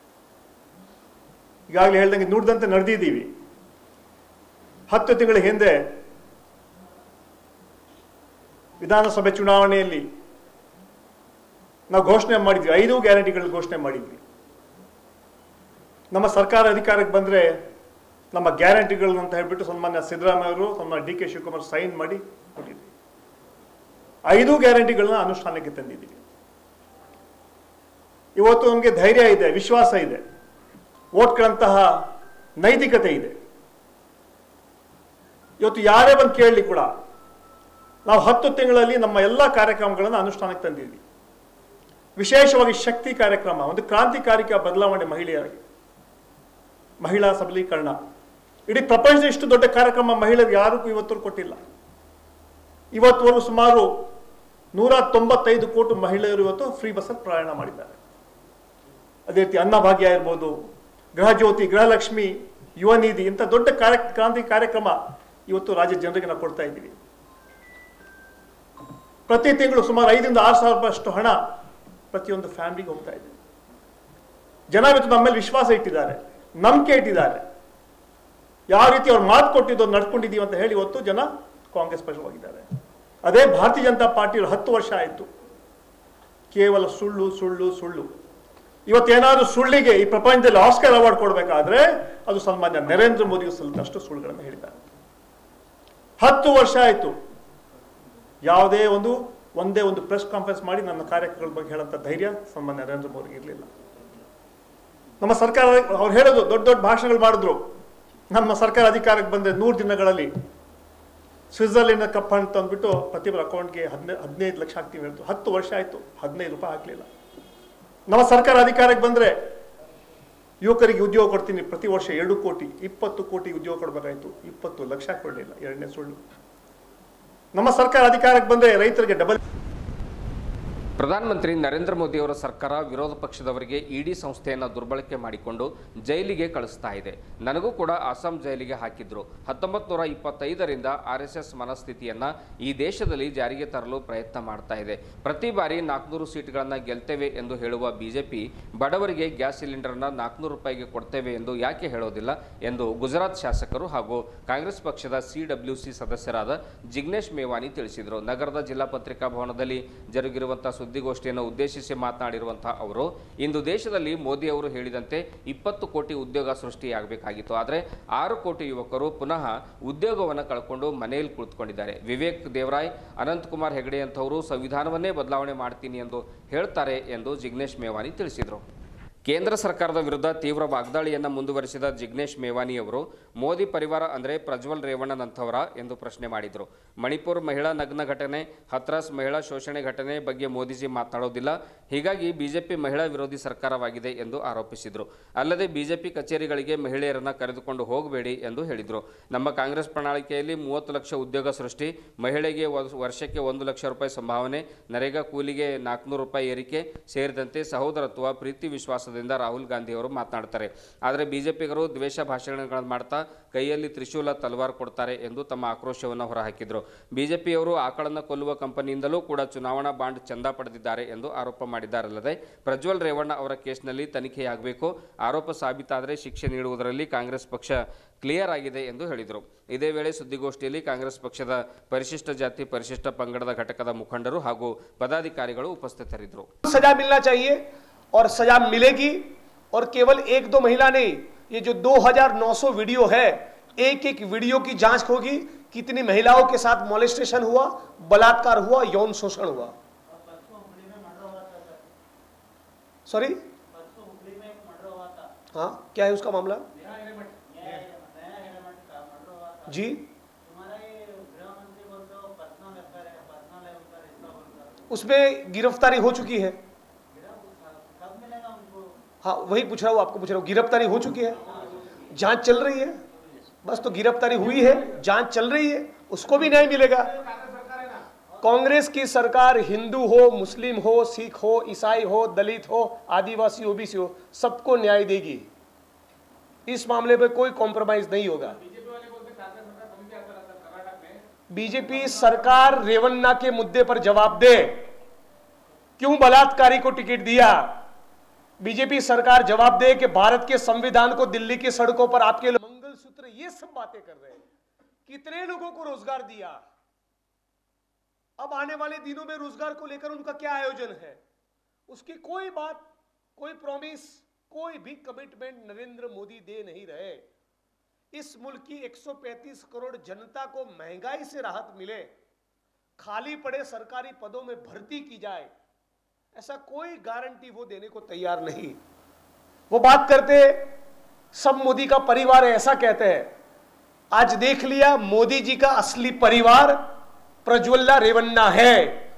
ಈಗಾಗಲೇ ಹೇಳ್ದಂಗೆ ನುಡಿದಂತೆ ನಡೆದಿದ್ದೀವಿ ಹತ್ತು ತಿಂಗಳ ಹಿಂದೆ ವಿಧಾನಸಭೆ ಚುನಾವಣೆಯಲ್ಲಿ ನಾವು ಘೋಷಣೆ ಮಾಡಿದ್ವಿ ಐದು ಗ್ಯಾರಂಟಿಗಳು ಘೋಷಣೆ ಮಾಡಿದ್ವಿ ನಮ್ಮ ಸರ್ಕಾರ ಅಧಿಕಾರಕ್ಕೆ ಬಂದರೆ ನಮ್ಮ ಗ್ಯಾರಂಟಿಗಳು ಅಂತ ಹೇಳ್ಬಿಟ್ಟು ಸನ್ಮಾನ್ಯ ಸಿದ್ದರಾಮಯ್ಯ ಅವರು ಸನ್ಮಾನ್ಯ ಡಿ ಕೆ ಶಿವಕುಮಾರ್ ಸೈನ್ ಮಾಡಿ ಕೊಟ್ಟಿದ್ವಿ ಐದು ಗ್ಯಾರಂಟಿಗಳನ್ನ ಅನುಷ್ಠಾನಕ್ಕೆ ತಂದಿದ್ದೀವಿ ಇವತ್ತು ನಮಗೆ ಧೈರ್ಯ ಇದೆ ವಿಶ್ವಾಸ ಇದೆ ಓಟ್ಗಳಂತಹ ನೈತಿಕತೆ ಇದೆ ಇವತ್ತು ಯಾರೇ ಬಂದು ಕೇಳಲಿ ಕೂಡ ನಾವು ಹತ್ತು ತಿಂಗಳಲ್ಲಿ ನಮ್ಮ ಎಲ್ಲ ಕಾರ್ಯಕ್ರಮಗಳನ್ನು ಅನುಷ್ಠಾನಕ್ಕೆ ತಂದಿದ್ವಿ ವಿಶೇಷವಾಗಿ ಶಕ್ತಿ ಕಾರ್ಯಕ್ರಮ ಒಂದು ಕ್ರಾಂತಿಕಾರಿಕ ಬದಲಾವಣೆ ಮಹಿಳೆಯರಿಗೆ ಮಹಿಳಾ ಸಬಲೀಕರಣ ಇಡೀ ಪ್ರಪಂಚದ ಇಷ್ಟು ದೊಡ್ಡ ಕಾರ್ಯಕ್ರಮ ಮಹಿಳೆಯರಿಗೆ ಯಾರಿಗೂ ಇವತ್ತು ಕೊಟ್ಟಿಲ್ಲ ಇವತ್ತುವರೆಗೂ ಸುಮಾರು ನೂರ ತೊಂಬತ್ತೈದು ಕೋಟಿ ಮಹಿಳೆಯರು ಇವತ್ತು ಫ್ರೀ ಬಸ್ಸಲ್ಲಿ ಪ್ರಯಾಣ ಮಾಡಿದ್ದಾರೆ ಅದೇ ರೀತಿ ಅನ್ನಭಾಗ್ಯ ಇರ್ಬೋದು ಗೃಹಜ್ಯೋತಿ ಗೃಹಲಕ್ಷ್ಮಿ ಯುವ ನಿಧಿ ಇಂಥ ದೊಡ್ಡ ಕಾರ್ಯ ಕ್ರಾಂತಿ ಕಾರ್ಯಕ್ರಮ ಇವತ್ತು ರಾಜ್ಯ ಜನರಿಗೆ ನಾವು ಕೊಡ್ತಾ ಇದ್ದೀವಿ ಪ್ರತಿ ತಿಂಗಳು ಸುಮಾರು ಐದರಿಂದ ಆರು ಸಾವಿರ ರೂಪಾಯಿ ಅಷ್ಟು ಹಣ ಪ್ರತಿಯೊಂದು ಫ್ಯಾಮಿಲಿಗೆ ಹೋಗ್ತಾ ಇದೆ ಜನ ಇವತ್ತು ನಮ್ಮ ಮೇಲೆ ವಿಶ್ವಾಸ ಇಟ್ಟಿದ್ದಾರೆ ನಂಬಿಕೆ ಇಟ್ಟಿದ್ದಾರೆ ಯಾವ ರೀತಿ ಅವ್ರು ಮಾತು ಕೊಟ್ಟಿದ್ದು ನಡ್ಕೊಂಡಿದ್ದೀವಿ ಅಂತ ಹೇಳಿ ಇವತ್ತು ಜನ ಕಾಂಗ್ರೆಸ್ ಪಕ್ಷವಾಗಿದ್ದಾರೆ ಅದೇ ಭಾರತೀಯ ಜನತಾ ಪಾರ್ಟಿ ಹತ್ತು ವರ್ಷ ಆಯಿತು ಕೇವಲ ಸುಳ್ಳು ಸುಳ್ಳು ಸುಳ್ಳು ಇವತ್ತೇನಾದ್ರೂ ಸುಳ್ಳಿಗೆ ಈ ಪ್ರಪಂಚದಲ್ಲಿ ಆಸ್ಕರ್ ಅವಾರ್ಡ್ ಕೊಡಬೇಕಾದ್ರೆ ಅದು ಸನ್ಮಾನ್ಯ ನರೇಂದ್ರ ಮೋದಿಗೂ ಸಲ್ಲದಷ್ಟು ಸುಳ್ಳುಗಳನ್ನು ಹೇಳಿದ್ದಾರೆ ಹತ್ತು ವರ್ಷ ಆಯಿತು ಯಾವುದೇ ಒಂದು ಒಂದೇ ಒಂದು ಪ್ರೆಸ್ ಕಾನ್ಫರೆನ್ಸ್ ಮಾಡಿ ನನ್ನ ಕಾರ್ಯಕ್ರಮಗಳ ಬಗ್ಗೆ ಹೇಳಂತ ಧೈರ್ಯ ಸನ್ಮಾನ್ಯ ನರೇಂದ್ರ ಮೋದಿಗೆ ಇರಲಿಲ್ಲ ನಮ್ಮ ಸರ್ಕಾರ ಅವ್ರು ಹೇಳೋದು ದೊಡ್ಡ ದೊಡ್ಡ ಭಾಷಣಗಳು ಮಾಡಿದ್ರು ನಮ್ಮ ಸರ್ಕಾರ ಅಧಿಕಾರಕ್ಕೆ ಬಂದರೆ ನೂರು ದಿನಗಳಲ್ಲಿ ಸ್ವಿಟ್ಜರ್ಲೆಂಡ್ ಕಪ್ ಅಂತ ಅಂದ್ಬಿಟ್ಟು ಪ್ರತಿಯೊಬ್ಬರ ಅಕೌಂಟ್ಗೆ ಹದಿನೈದು ಹದಿನೈದು ಲಕ್ಷ ಹಾಕ್ತೀವಿ ಹೇಳ್ತು ಹತ್ತು ವರ್ಷ ಆಯಿತು ಹದಿನೈದು ರೂಪಾಯಿ ಹಾಕಲಿಲ್ಲ ನಮ್ಮ ಸರ್ಕಾರ ಅಧಿಕಾರಕ್ಕೆ ಬಂದರೆ ಯುವಕರಿಗೆ ಉದ್ಯೋಗ ಕೊಡ್ತೀನಿ ಪ್ರತಿ ವರ್ಷ ಎರಡು ಕೋಟಿ ಇಪ್ಪತ್ತು ಕೋಟಿ ಉದ್ಯೋಗ ಕೊಡಬೇಕಾಯ್ತು ಇಪ್ಪತ್ತು ಲಕ್ಷ ಕೊಡಲಿಲ್ಲ ಎರಡನೇ ಸುಳ್ಳು ನಮ್ಮ ಸರ್ಕಾರ ಅಧಿಕಾರಕ್ಕೆ ಬಂದರೆ ರೈತರಿಗೆ ಡಬಲ್ ಪ್ರಧಾನಮಂತ್ರಿ ನರೇಂದ್ರ ಮೋದಿಯವರ ಸರ್ಕಾರ ವಿರೋಧ ಪಕ್ಷದವರಿಗೆ ಇಡಿ ಸಂಸ್ಥೆಯನ್ನು ದುರ್ಬಳಕೆ ಮಾಡಿಕೊಂಡು ಜೈಲಿಗೆ ಕಳಿಸ್ತಾ ಇದೆ ನನಗೂ ಕೂಡ ಅಸ್ಸಾಂ ಜೈಲಿಗೆ ಹಾಕಿದ್ರು ಹತ್ತೊಂಬತ್ತು ನೂರ ಇಪ್ಪತ್ತೈದರಿಂದ ಆರ್ ಎಸ್ ಎಸ್ ಮನಸ್ಥಿತಿಯನ್ನ ಈ ದೇಶದಲ್ಲಿ ಜಾರಿಗೆ ತರಲು ಪ್ರಯತ್ನ ಮಾಡ್ತಾ ಇದೆ ಪ್ರತಿ ಬಾರಿ ನಾಲ್ಕುನೂರು ಸೀಟ್ಗಳನ್ನು ಗೆಲ್ತೇವೆ ಎಂದು ಹೇಳುವ ಬಿಜೆಪಿ ಬಡವರಿಗೆ ಗ್ಯಾಸ್ ಸಿಲಿಂಡರ್ನ ನಾಲ್ಕುನೂರು ರೂಪಾಯಿಗೆ ಕೊಡ್ತೇವೆ ಎಂದು ಯಾಕೆ ಹೇಳೋದಿಲ್ಲ ಎಂದು ಗುಜರಾತ್ ಶಾಸಕರು ಹಾಗೂ ಕಾಂಗ್ರೆಸ್ ಪಕ್ಷದ ಸಿಡಬ್ಲ್ಯೂಸಿ ಸದಸ್ಯರಾದ ಜಿಗ್ನೇಶ್ ಮೇವಾನಿ ತಿಳಿಸಿದರು ನಗರದ ಜಿಲ್ಲಾ ಪತ್ರಿಕಾ ಭವನದಲ್ಲಿ ಜರುಗಿರುವಂತಹ ಸುದ್ದಿಗೋಷ್ಠಿಯನ್ನು ಉದ್ದೇಶಿಸಿ ಮಾತನಾಡಿರುವಂತಹ ಅವರು ಇಂದು ದೇಶದಲ್ಲಿ ಮೋದಿ ಅವರು ಹೇಳಿದಂತೆ ಇಪ್ಪತ್ತು ಕೋಟಿ ಉದ್ಯೋಗ ಸೃಷ್ಟಿಯಾಗಬೇಕಾಗಿತ್ತು ಆದರೆ ಆರು ಕೋಟಿ ಯುವಕರು ಪುನಃ ಉದ್ಯೋಗವನ್ನು ಕಳ್ಕೊಂಡು ಮನೆಯಲ್ಲಿ ಕುಳಿತುಕೊಂಡಿದ್ದಾರೆ ವಿವೇಕ್ ದೇವರಾಯ್ ಅನಂತಕುಮಾರ್ ಹೆಗಡೆ ಅಂತವರು ಸಂವಿಧಾನವನ್ನೇ ಬದಲಾವಣೆ ಮಾಡ್ತೀನಿ ಎಂದು ಹೇಳ್ತಾರೆ ಎಂದು ಜಿಗ್ನೇಶ್ ಮೇವಾನಿ ತಿಳಿಸಿದರು ಕೇಂದ್ರ ಸರ್ಕಾರದ ವಿರುದ್ಧ ತೀವ್ರ ವಾಗ್ದಾಳಿಯನ್ನು ಮುಂದುವರಿಸಿದ ಜಿಗ್ನೇಶ್ ಮೇವಾನಿ ಅವರು ಮೋದಿ ಪರಿವಾರ ಅಂದರೆ ಪ್ರಜ್ವಲ್ ರೇವಣ್ಣನಂಥವರ ಎಂದು ಪ್ರಶ್ನೆ ಮಾಡಿದರು ಮಣಿಪುರ್ ಮಹಿಳಾ ನಗ್ನ ಘಟನೆ ಹತ್ರಾಸ್ ಮಹಿಳಾ ಶೋಷಣೆ ಘಟನೆ ಬಗ್ಗೆ ಮೋದಿಜಿ ಮಾತನಾಡೋದಿಲ್ಲ ಹೀಗಾಗಿ ಬಿಜೆಪಿ ಮಹಿಳಾ ವಿರೋಧಿ ಸರ್ಕಾರವಾಗಿದೆ ಎಂದು ಆರೋಪಿಸಿದರು ಅಲ್ಲದೆ ಬಿಜೆಪಿ ಕಚೇರಿಗಳಿಗೆ ಮಹಿಳೆಯರನ್ನು ಕರೆದುಕೊಂಡು ಹೋಗಬೇಡಿ ಎಂದು ಹೇಳಿದರು ನಮ್ಮ ಕಾಂಗ್ರೆಸ್ ಪ್ರಣಾಳಿಕೆಯಲ್ಲಿ ಮೂವತ್ತು ಲಕ್ಷ ಉದ್ಯೋಗ ಸೃಷ್ಟಿ ಮಹಿಳೆಗೆ ವ- ವರ್ಷಕ್ಕೆ ಒಂದು ಲಕ್ಷ ರೂಪಾಯಿ ಸಂಭಾವನೆ ನರೇಗಾ ಕೂಲಿಗೆ ನಾಲ್ಕುನೂರು ರೂಪಾಯಿ ಏರಿಕೆ ಸೇರಿದಂತೆ ಸಹೋದರತ್ವ ಪ್ರೀತಿ ವಿಶ್ವಾಸದಿಂದ ರಾಹುಲ್ ಗಾಂಧಿ ಅವರು ಮಾತನಾಡ್ತಾರೆ ಆದರೆ ಬಿಜೆಪಿಗರು ದ್ವೇಷ ಭಾಷಣಗಳನ್ನು ಮಾಡ್ತಾ ಕೈಯಲ್ಲಿ ತ್ರಿಶೂಲ ತಲವಾರ್ ಕೊಡ್ತಾರೆ ಎಂದು ತಮ್ಮ ಆಕ್ರೋಶವನ್ನು ಹೊರಹಾಕಿದರು ಬಿಜೆಪಿಯವರು ಆಕಳನ್ನು ಕೊಲ್ಲುವ ಕಂಪನಿಯಿಂದಲೂ ಕೂಡ ಚುನಾವಣಾ ಬಾಂಡ್ ಚಂದ ಪಡೆದಿದ್ದಾರೆ ಎಂದು ಆರೋಪ ಮಾಡಿದ್ದಾರಲ್ಲದೆ ಪ್ರಜ್ವಲ್ ರೇವಣ್ಣ ಅವರ ಕೇಸ್ನಲ್ಲಿ ತನಿಖೆಯಾಗಬೇಕು ಆರೋಪ ಸಾಬೀತಾದರೆ ಶಿಕ್ಷೆ ನೀಡುವುದರಲ್ಲಿ ಕಾಂಗ್ರೆಸ್ ಪಕ್ಷ ಕ್ಲಿಯರ್ ಆಗಿದೆ ಎಂದು ಹೇಳಿದರು ಇದೇ ವೇಳೆ ಸುದ್ದಿಗೋಷ್ಠಿಯಲ್ಲಿ ಕಾಂಗ್ರೆಸ್ ಪಕ್ಷದ ಪರಿಶಿಷ್ಟ ಜಾತಿ ಪರಿಶಿಷ್ಟ ಪಂಗಡದ ಘಟಕದ ಮುಖಂಡರು ಹಾಗೂ ಪದಾಧಿಕಾರಿಗಳು ಉಪಸ್ಥಿತರಿದ್ದರು सजा मिलना चाहिए और सजा मिलेगी और केवल एक दो महिला नहीं ये जो 2900 वीडियो है एक एक वीडियो की जांच होगी कितनी महिलाओं के साथ मॉलेस्टेशन हुआ बलात्कार हुआ यौन शोषण हुआ सॉरी हाँ क्या है उसका मामला जी उसमें गिरफ्तारी हो चुकी है हाँ वही पूछ रहा हूँ आपको पूछ रहा हूँ गिरफ्तारी हो चुकी है जांच चल रही है बस तो गिरफ्तारी हुई है जांच चल रही है उसको भी न्याय मिलेगा कांग्रेस की सरकार हिंदू हो मुस्लिम हो सिख हो ईसाई हो दलित हो आदिवासी ओबीसी हो सबको न्याय देगी इस मामले में कोई कॉम्प्रोमाइज नहीं होगा बीजेपी सरकार रेवन्ना के मुद्दे पर जवाब दे क्यों बलात्कारी को टिकट दिया बीजेपी सरकार जवाब दे कि भारत के संविधान को दिल्ली की सड़कों पर आपके लोग मंगलसूत्र ये सब बातें कर रहे हैं कितने लोगों को रोजगार दिया अब आने वाले दिनों में रोजगार को लेकर उनका क्या आयोजन है उसकी कोई बात कोई प्रॉमिस कोई भी कमिटमेंट नरेंद्र मोदी दे नहीं रहे इस मुल्क की 135 करोड़ जनता को महंगाई से राहत मिले खाली पड़े सरकारी पदों में भर्ती की जाए ऐसा कोई गारंटी वो देने को तैयार नहीं वो बात करते सब मोदी का परिवार है ऐसा कहते हैं आज देख लिया मोदी जी का असली परिवार प्रज्वल्ला रेवन्ना है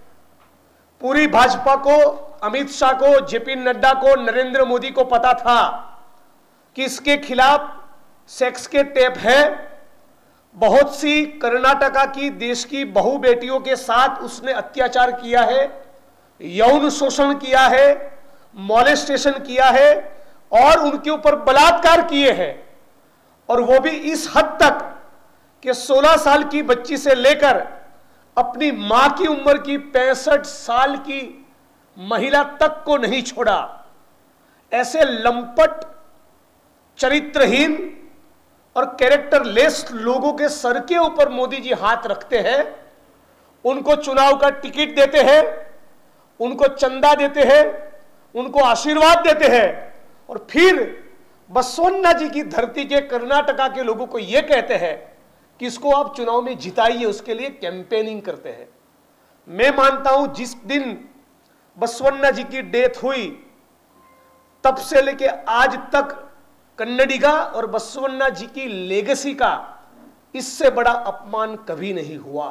पूरी भाजपा को अमित शाह को जेपी नड्डा को नरेंद्र मोदी को पता था कि इसके खिलाफ सेक्स के टेप है बहुत सी कर्नाटका की देश की बहु बेटियों के साथ उसने अत्याचार किया है यौन शोषण किया है मॉलेस्टेशन किया है और उनके ऊपर बलात्कार किए हैं और वो भी इस हद तक कि 16 साल की बच्ची से लेकर अपनी मां की उम्र की पैंसठ साल की महिला तक को नहीं छोड़ा ऐसे लंपट चरित्रहीन और कैरेक्टर लेस लोगों के सर के ऊपर मोदी जी हाथ रखते हैं उनको चुनाव का टिकट देते हैं उनको चंदा देते हैं उनको आशीर्वाद देते हैं और फिर बसवन्ना जी की धरती के कर्नाटका के लोगों को यह कहते हैं कि इसको आप चुनाव में जिताइए उसके लिए कैंपेनिंग करते हैं मैं मानता हूं जिस दिन बसवन्ना जी की डेथ हुई तब से लेके आज तक कन्नडिगा और बसवन्ना जी की लेगेसी का इससे बड़ा अपमान कभी नहीं हुआ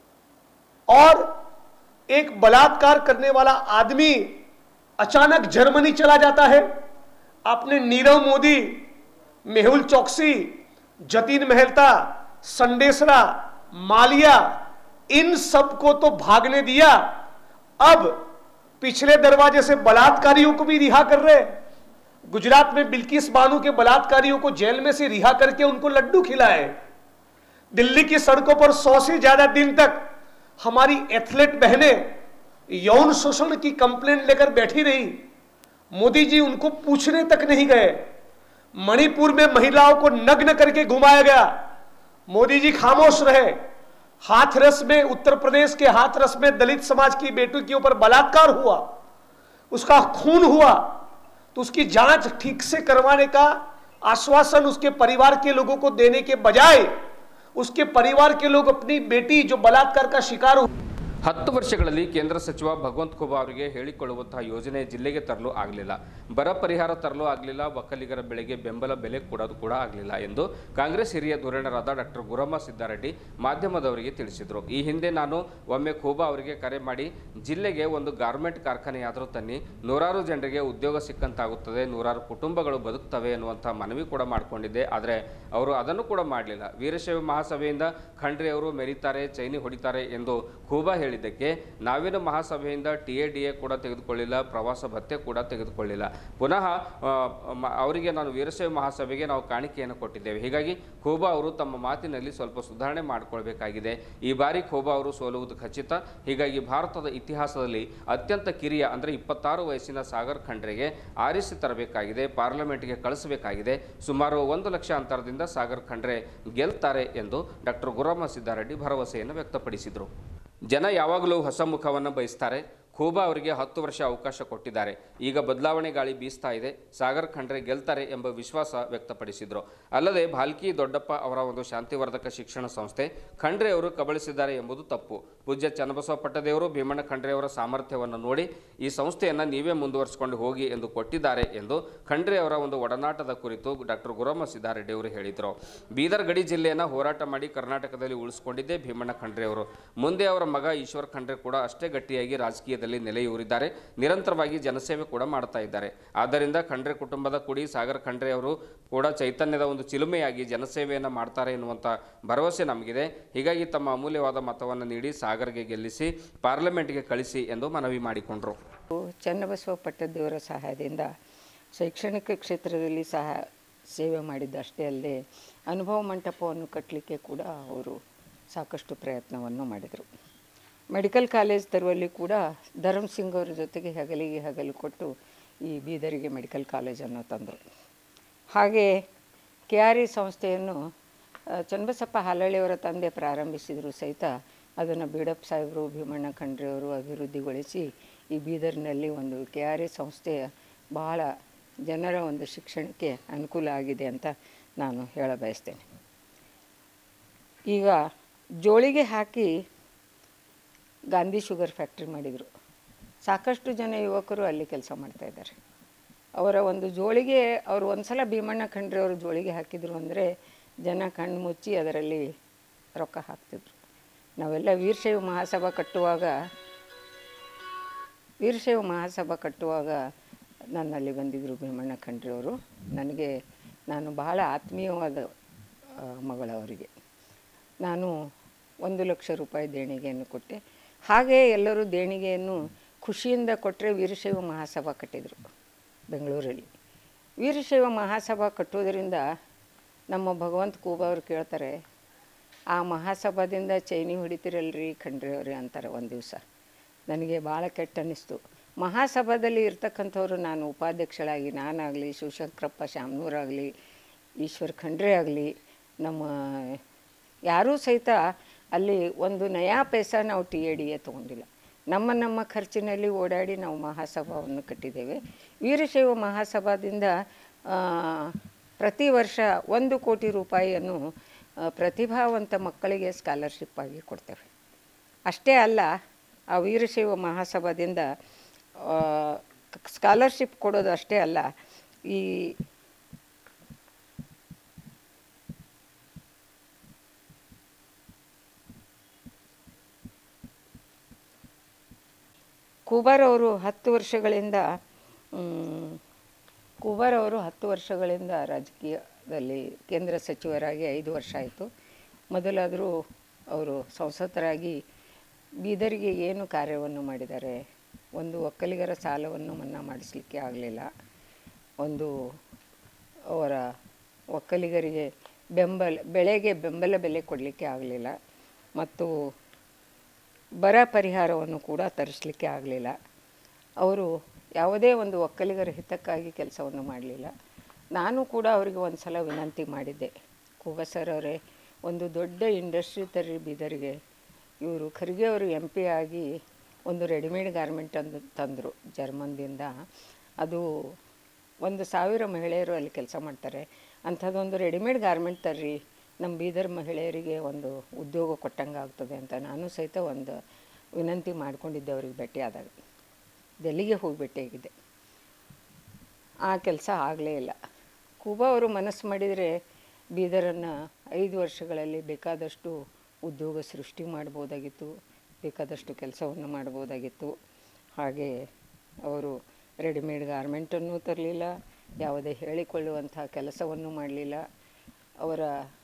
और एक बलात्कार करने वाला आदमी अचानक जर्मनी चला जाता है आपने नीरव मोदी मेहुल चौकसी जतीन मेहता संडेसरा मालिया इन सबको तो भागने दिया अब पिछले दरवाजे से बलात्कारियों को भी रिहा कर रहे हैं गुजरात में बिल्किस बानू के बलात्कारियों को जेल में से रिहा करके उनको लड्डू खिलाए दिल्ली की सड़कों पर सौ से ज्यादा दिन तक हमारी एथलेट बहनें यौन शोषण की कंप्लेंट लेकर बैठी रही मोदी जी उनको पूछने तक नहीं गए मणिपुर में महिलाओं को नग्न करके घुमाया गया मोदी जी खामोश रहे हाथरस में उत्तर प्रदेश के हाथरस में दलित समाज की बेटी के ऊपर बलात्कार हुआ उसका खून हुआ तो उसकी जांच ठीक से करवाने का आश्वासन उसके परिवार के लोगों को देने के बजाय उसके परिवार के लोग अपनी बेटी जो बलात्कार का शिकार हुई ಹತ್ತು ವರ್ಷಗಳಲ್ಲಿ ಕೇಂದ್ರ ಸಚಿವ ಭಗವಂತ್ ಖೂಬಾ ಅವರಿಗೆ ಹೇಳಿಕೊಳ್ಳುವಂತಹ ಯೋಜನೆ ಜಿಲ್ಲೆಗೆ ತರಲು ಆಗಲಿಲ್ಲ ಬರ ಪರಿಹಾರ ತರಲು ಆಗಲಿಲ್ಲ ಒಕ್ಕಲಿಗರ ಬೆಳೆಗೆ ಬೆಂಬಲ ಬೆಲೆ ಕೊಡೋದು ಕೂಡ ಆಗಲಿಲ್ಲ ಎಂದು ಕಾಂಗ್ರೆಸ್ ಹಿರಿಯ ಧುರೀಣರಾದ ಡಾಕ್ಟರ್ ಗುರಮ್ಮ ಸಿದ್ದಾರೆಡ್ಡಿ ಮಾಧ್ಯಮದವರಿಗೆ ತಿಳಿಸಿದರು ಈ ಹಿಂದೆ ನಾನು ಒಮ್ಮೆ ಖೂಬಾ ಅವರಿಗೆ ಕರೆ ಮಾಡಿ ಜಿಲ್ಲೆಗೆ ಒಂದು ಗಾರ್ಮೆಂಟ್ ಕಾರ್ಖಾನೆಯಾದರೂ ತನ್ನಿ ನೂರಾರು ಜನರಿಗೆ ಉದ್ಯೋಗ ಸಿಕ್ಕಂತಾಗುತ್ತದೆ ನೂರಾರು ಕುಟುಂಬಗಳು ಬದುಕ್ತವೆ ಎನ್ನುವಂಥ ಮನವಿ ಕೂಡ ಮಾಡಿಕೊಂಡಿದ್ದೆ ಆದರೆ ಅವರು ಅದನ್ನು ಕೂಡ ಮಾಡಲಿಲ್ಲ ವೀರಶೈವ ಮಹಾಸಭೆಯಿಂದ ಖಂಡ್ರೆ ಅವರು ಮೆರೀತಾರೆ ಚೈನಿ ಹೊಡಿತಾರೆ ಎಂದು ಖೂಬಾ ಹೇಳಿದ್ದಕ್ಕೆ ನಾವಿನ ಮಹಾಸಭೆಯಿಂದ ಟಿ ಎ ಡಿ ಎ ಕೂಡ ತೆಗೆದುಕೊಳ್ಳಿಲ್ಲ ಪ್ರವಾಸ ಭತ್ಯೆ ಕೂಡ ತೆಗೆದುಕೊಳ್ಳಿಲ್ಲ ಪುನಃ ಆ, ಮ- ಅವರಿಗೆ ನಾನು ವೀರಶೈವ ಮಹಾಸಭೆಗೆ ನಾವು ಕಾಣಿಕೆಯನ್ನು ಕೊಟ್ಟಿದ್ದೇವೆ ಹೀಗಾಗಿ ಖೂಬಾ ಅವರು ತಮ್ಮ ಮಾತಿನಲ್ಲಿ ಸ್ವಲ್ಪ ಸುಧಾರಣೆ ಮಾಡಿಕೊಳ್ಬೇಕಾಗಿದೆ ಈ ಬಾರಿ ಖೂಬಾ ಅವರು ಸೋಲುವುದು ಖಚಿತ ಹೀಗಾಗಿ ಭಾರತದ ಇತಿಹಾಸದಲ್ಲಿ ಅತ್ಯಂತ ಕಿರಿಯ ಅಂದರೆ ಇಪ್ಪತ್ತಾರು ವಯಸ್ಸಿನ ಸಾಗರ್ ಖಂಡ್ರೆಗೆ ಆರಿಸಿ ತರಬೇಕಾಗಿದೆ ಪಾರ್ಲಿಮೆಂಟ್ಗೆ ಕಳಿಸಬೇಕಾಗಿದೆ ಸುಮಾರು ಒಂದು ಲಕ್ಷ ಅಂತರದಿಂದ ಸಾಗರ್ ಖಂಡ್ರೆ ಗೆಲ್ತಾರೆ ಎಂದು ಡಾಕ್ಟರ್ ಗುರಮ್ಮ ಸಿದ್ದಾರೆಡ್ಡಿ ಭರವಸೆಯನ್ನು ವ್ಯಕ್ತಪಡಿಸಿದರು ಜನ ಯಾವಾಗಲೂ ಹೊಸ ಮುಖವನ್ನು ಬಯಸ್ತಾರೆ ಖೂಬಾ ಅವರಿಗೆ ಹತ್ತು ವರ್ಷ ಅವಕಾಶ ಕೊಟ್ಟಿದ್ದಾರೆ ಈಗ ಬದಲಾವಣೆ ಗಾಳಿ ಬೀಸ್ತಾ ಇದೆ ಸಾಗರ್ ಖಂಡ್ರೆ ಗೆಲ್ತಾರೆ ಎಂಬ ವಿಶ್ವಾಸ ವ್ಯಕ್ತಪಡಿಸಿದರು ಅಲ್ಲದೆ ಭಾಲ್ಕಿ ದೊಡ್ಡಪ್ಪ ಅವರ ಒಂದು ಶಾಂತಿವರ್ಧಕ ಶಿಕ್ಷಣ ಸಂಸ್ಥೆ ಖಂಡ್ರೆ ಅವರು ಕಬಳಿಸಿದ್ದಾರೆ ಎಂಬುದು ತಪ್ಪು ಪೂಜ್ಯ ಚನ್ನಬಸವ ಪಟ್ಟದೇವರು ಭೀಮಣ್ಣ ಖಂಡ್ರೆ ಅವರ ಸಾಮರ್ಥ್ಯವನ್ನು ನೋಡಿ ಈ ಸಂಸ್ಥೆಯನ್ನು ನೀವೇ ಮುಂದುವರಿಸಿಕೊಂಡು ಹೋಗಿ ಎಂದು ಕೊಟ್ಟಿದ್ದಾರೆ ಎಂದು ಖಂಡ್ರೆ ಅವರ ಒಂದು ಒಡನಾಟದ ಕುರಿತು ಡಾಕ್ಟರ್ ಗುರಮ್ಮ ಸಿದ್ದಾರೆಡ್ಡಿ ಅವರು ಹೇಳಿದರು ಬೀದರ್ ಗಡಿ ಜಿಲ್ಲೆಯನ್ನು ಹೋರಾಟ ಮಾಡಿ ಕರ್ನಾಟಕದಲ್ಲಿ ಉಳಿಸಿಕೊಂಡಿದ್ದೇ ಭೀಮಣ್ಣ ಖಂಡ್ರೆ ಅವರು ಮುಂದೆ ಅವರ ಮಗ ಈಶ್ವರ್ ಖಂಡ್ರೆ ಕೂಡ ಅಷ್ಟೇ ಗಟ್ಟಿಯಾಗಿ ರಾಜಕೀಯದಲ್ಲಿ ನೆಲೆಯೂರಿದ್ದಾರೆ ನಿರಂತರವಾಗಿ ಜನಸೇವೆ ಕೂಡ ಮಾಡ್ತಾ ಇದ್ದಾರೆ ಆದ್ದರಿಂದ ಖಂಡ್ರೆ ಕುಟುಂಬದ ಕುಡಿ ಸಾಗರ್ ಖಂಡ್ರೆ ಅವರು ಕೂಡ ಚೈತನ್ಯದ ಒಂದು ಚಿಲುಮೆಯಾಗಿ ಜನಸೇವೆಯನ್ನು ಮಾಡ್ತಾರೆ ಎನ್ನುವಂಥ ಭರವಸೆ ನಮಗಿದೆ ಹೀಗಾಗಿ ತಮ್ಮ ಅಮೂಲ್ಯವಾದ ಮತವನ್ನು ನೀಡಿ ಸಾಗರ್ಗೆ ಗೆಲ್ಲಿಸಿ ಪಾರ್ಲಿಮೆಂಟ್ಗೆ ಕಳಿಸಿ ಎಂದು ಮನವಿ ಮಾಡಿಕೊಂಡರು ಚನ್ನಬಸವ ಪಟ್ಟದೇವರ ಸಹಾಯದಿಂದ ಶೈಕ್ಷಣಿಕ ಕ್ಷೇತ್ರದಲ್ಲಿ ಸಹ ಸೇವೆ ಮಾಡಿದ್ದಷ್ಟೇ ಅಲ್ಲದೆ ಅನುಭವ ಮಂಟಪವನ್ನು ಕಟ್ಟಲಿಕ್ಕೆ ಕೂಡ ಅವರು ಸಾಕಷ್ಟು ಪ್ರಯತ್ನವನ್ನು ಮಾಡಿದರು ಮೆಡಿಕಲ್ ಕಾಲೇಜ್ ತರುವಲ್ಲಿ ಕೂಡ ಧರ್ಮ್ ಸಿಂಗ್ ಅವರ ಜೊತೆಗೆ ಹಗಲಿಗೆ ಹಗಲು ಕೊಟ್ಟು ಈ ಬೀದರಿಗೆ ಮೆಡಿಕಲ್ ಕಾಲೇಜನ್ನು ತಂದರು ಹಾಗೆ ಕೆ ಆರ್ ಇ ಸಂಸ್ಥೆಯನ್ನು ಆ, ಚನ್ನಬಸಪ್ಪ ಹಾಲಳ್ಳಿಯವರ ತಂದೆ ಪ್ರಾರಂಭಿಸಿದರೂ ಸಹಿತ ಅದನ್ನು ಬೀಡಪ್ ಸಾಹೇಬರು ಭೀಮಣ್ಣ ಖಂಡ್ರೆಯವರು ಅಭಿವೃದ್ಧಿಗೊಳಿಸಿ ಈ ಬೀದರ್ನಲ್ಲಿ ಒಂದು ಕೆ ಆರ್ ಇ ಸಂಸ್ಥೆಯ ಬಹಳ ಜನರ ಒಂದು ಶಿಕ್ಷಣಕ್ಕೆ ಅನುಕೂಲ ಆಗಿದೆ ಅಂತ ನಾನು ಹೇಳ ಬಯಸ್ತೇನೆ ಈಗ ಜೋಳಿಗೆ ಹಾಕಿ ಗಾಂಧಿ ಶುಗರ್ ಫ್ಯಾಕ್ಟ್ರಿ ಮಾಡಿದರು ಸಾಕಷ್ಟು ಜನ ಯುವಕರು ಅಲ್ಲಿ ಕೆಲಸ ಮಾಡ್ತಾಯಿದ್ದಾರೆ ಅವರ ಒಂದು ಜೋಳಿಗೆ ಅವರು ಒಂದು ಸಲ ಭೀಮಣ್ಣ ಖಂಡ್ರೆ ಅವರು ಜೋಳಿಗೆ ಹಾಕಿದರು ಅಂದರೆ ಜನ ಕಣ್ಣು ಮುಚ್ಚಿ ಅದರಲ್ಲಿ ರೊಕ್ಕ ಹಾಕ್ತಿದ್ರು ನಾವೆಲ್ಲ ವೀರಶೈವ ಮಹಾಸಭಾ ಕಟ್ಟುವಾಗ ವೀರಶೈವ ಮಹಾಸಭಾ ಕಟ್ಟುವಾಗ ನನ್ನಲ್ಲಿ ಬಂದಿದ್ದರು ಭೀಮಣ್ಣ ಖಂಡ್ರೆ ಅವರು ನನಗೆ ನಾನು ಬಹಳ ಆತ್ಮೀಯವಾದ ಆ, ಮಗಳವರಿಗೆ ನಾನು ಒಂದು ಲಕ್ಷ ರೂಪಾಯಿ ದೇಣಿಗೆಯನ್ನು ಕೊಟ್ಟೆ ಹಾಗೆ ಎಲ್ಲರೂ ದೇಣಿಗೆಯನ್ನು ಖುಷಿಯಿಂದ ಕೊಟ್ಟರೆ ವೀರಶೈವ ಮಹಾಸಭಾ ಕಟ್ಟಿದರು ಬೆಂಗಳೂರಲ್ಲಿ ವೀರಶೈವ ಮಹಾಸಭಾ ಕಟ್ಟೋದರಿಂದ ನಮ್ಮ ಭಗವಂತ ಕೂಬ ಅವರು ಕೇಳ್ತಾರೆ ಆ ಮಹಾಸಭಾದಿಂದ ಚೈನಿ ಹೊಡಿತಿರಲ್ರಿ ಖಂಡ್ರೆ ಅವ್ರಿ ಅಂತಾರೆ ಒಂದು ದಿವಸ ನನಗೆ ಭಾಳ ಕೆಟ್ಟ ಅನ್ನಿಸ್ತು ಮಹಾಸಭಾದಲ್ಲಿ ಇರ್ತಕ್ಕಂಥವ್ರು ನಾನು ಉಪಾಧ್ಯಕ್ಷಳಾಗಿ ನಾನಾಗಲಿ ಶಿವಶಂಕರಪ್ಪ ಶಾಮನೂರಾಗಲಿ ಈಶ್ವರ್ ಖಂಡ್ರೆ ಆಗಲಿ ನಮ್ಮ ಯಾರೂ ಸಹಿತ ಅಲ್ಲಿ ಒಂದು ನಯಾ ಪೈಸಾ ನಾವು ಟಿ ಎ ಡಿ ಎ ತೊಗೊಂಡಿಲ್ಲ ನಮ್ಮ ನಮ್ಮ ಖರ್ಚಿನಲ್ಲಿ ಓಡಾಡಿ ನಾವು ಮಹಾಸಭಾವನ್ನು ಕಟ್ಟಿದ್ದೇವೆ ವೀರಶೈವ ಮಹಾಸಭಾದಿಂದ ಆ, ಪ್ರತಿ ವರ್ಷ ಒಂದು ಕೋಟಿ ರೂಪಾಯಿಯನ್ನು ಆ, ಪ್ರತಿಭಾವಂತ ಮಕ್ಕಳಿಗೆ ಸ್ಕಾಲರ್ಶಿಪ್ ಆಗಿ ಕೊಡ್ತೇವೆ ಅಷ್ಟೇ ಅಲ್ಲ ಆ ವೀರಶೈವ ಮಹಾಸಭಾದಿಂದ ಸ್ಕಾಲರ್ಶಿಪ್ ಕೊಡೋದು ಅಷ್ಟೇ ಅಲ್ಲ ಈ ಕುಬಾರ್ ಅವರು ಹತ್ತು ವರ್ಷಗಳಿಂದ ಮ್, ಕುಬಾರ್ ಅವರು ಹತ್ತು ವರ್ಷಗಳಿಂದ ರಾಜಕೀಯದಲ್ಲಿ ಕೇಂದ್ರ ಸಚಿವರಾಗಿ ಐದು ವರ್ಷ ಆಯಿತು ಮೊದಲಾದರೂ ಅವರು ಸಂಸದರಾಗಿ ಬೀದರಿಗೆ ಏನು ಕಾರ್ಯವನ್ನು ಮಾಡಿದ್ದಾರೆ ಒಂದು ಒಕ್ಕಲಿಗರ ಸಾಲವನ್ನು ಮನ್ನಾ ಮಾಡಿಸಲಿಕ್ಕೆ ಆಗಲಿಲ್ಲ ಒಂದು ಅವರ ಒಕ್ಕಲಿಗರಿಗೆ ಬೆಂಬಲ ಬೆಳೆಗೆ ಬೆಂಬಲ ಬೆಲೆ ಕೊಡಲಿಕ್ಕೆ ಆಗಲಿಲ್ಲ ಮತ್ತು ಬರ ಪರಿಹಾರವನ್ನು ಕೂಡ ತರಿಸಲಿಕ್ಕೆ ಆಗಲಿಲ್ಲ ಅವರು ಯಾವುದೇ ಒಂದು ಒಕ್ಕಲಿಗರ ಹಿತಕ್ಕಾಗಿ ಕೆಲಸವನ್ನು ಮಾಡಲಿಲ್ಲ ನಾನು ಕೂಡ ಅವರಿಗೆ ಒಂದು ಸಲ ವಿನಂತಿ ಮಾಡಿದ್ದೆ ಕೂಬ ಸರ್ ಅವರೇ ಒಂದು ದೊಡ್ಡ ಇಂಡಸ್ಟ್ರಿ ತರ್ರಿ ಬೀದರಿಗೆ ಇವರು ಖರ್ಗೆ ಅವರು ಎಂ ಪಿ ಆಗಿ ಒಂದು ರೆಡಿಮೇಡ್ ಗಾರ್ಮೆಂಟ್ ಅಂದು ತಂದರು ಜರ್ಮನ್ದಿಂದ ಅದು ಒಂದು ಸಾವಿರ ಮಹಿಳೆಯರು ಅಲ್ಲಿ ಕೆಲಸ ಮಾಡ್ತಾರೆ ಅಂಥದ್ದೊಂದು ರೆಡಿಮೇಡ್ ಗಾರ್ಮೆಂಟ್ ತರ್ರಿ ನಮ್ಮ ಬೀದರ್ ಮಹಿಳೆಯರಿಗೆ ಒಂದು ಉದ್ಯೋಗ ಕೊಟ್ಟಂಗೆ ಆಗ್ತದೆ ಅಂತ ನಾನು ಸಹಿತ ಒಂದು ವಿನಂತಿ ಮಾಡಿಕೊಂಡಿದ್ದೆ ಅವ್ರಿಗೆ ಭೇಟಿಯಾದಾಗ ಡೆಲ್ಲಿಗೆ ಹೋಗಿ ಭೇಟಿಯಾಗಿದ್ದೆ ಆ ಕೆಲಸ ಆಗಲೇ ಇಲ್ಲ ಕೂಬಾ ಅವರು ಮನಸ್ಸು ಮಾಡಿದರೆ ಬೀದರನ್ನು ಐದು ವರ್ಷಗಳಲ್ಲಿ ಬೇಕಾದಷ್ಟು ಉದ್ಯೋಗ ಸೃಷ್ಟಿ ಮಾಡ್ಬೋದಾಗಿತ್ತು ಬೇಕಾದಷ್ಟು ಕೆಲಸವನ್ನು ಮಾಡ್ಬೋದಾಗಿತ್ತು ಹಾಗೆ ಅವರು ರೆಡಿಮೇಡ್ ಗಾರ್ಮೆಂಟನ್ನು ತರಲಿಲ್ಲ ಯಾವುದೇ ಹೇಳಿಕೊಳ್ಳುವಂಥ ಕೆಲಸವನ್ನು ಮಾಡಲಿಲ್ಲ ಅವರ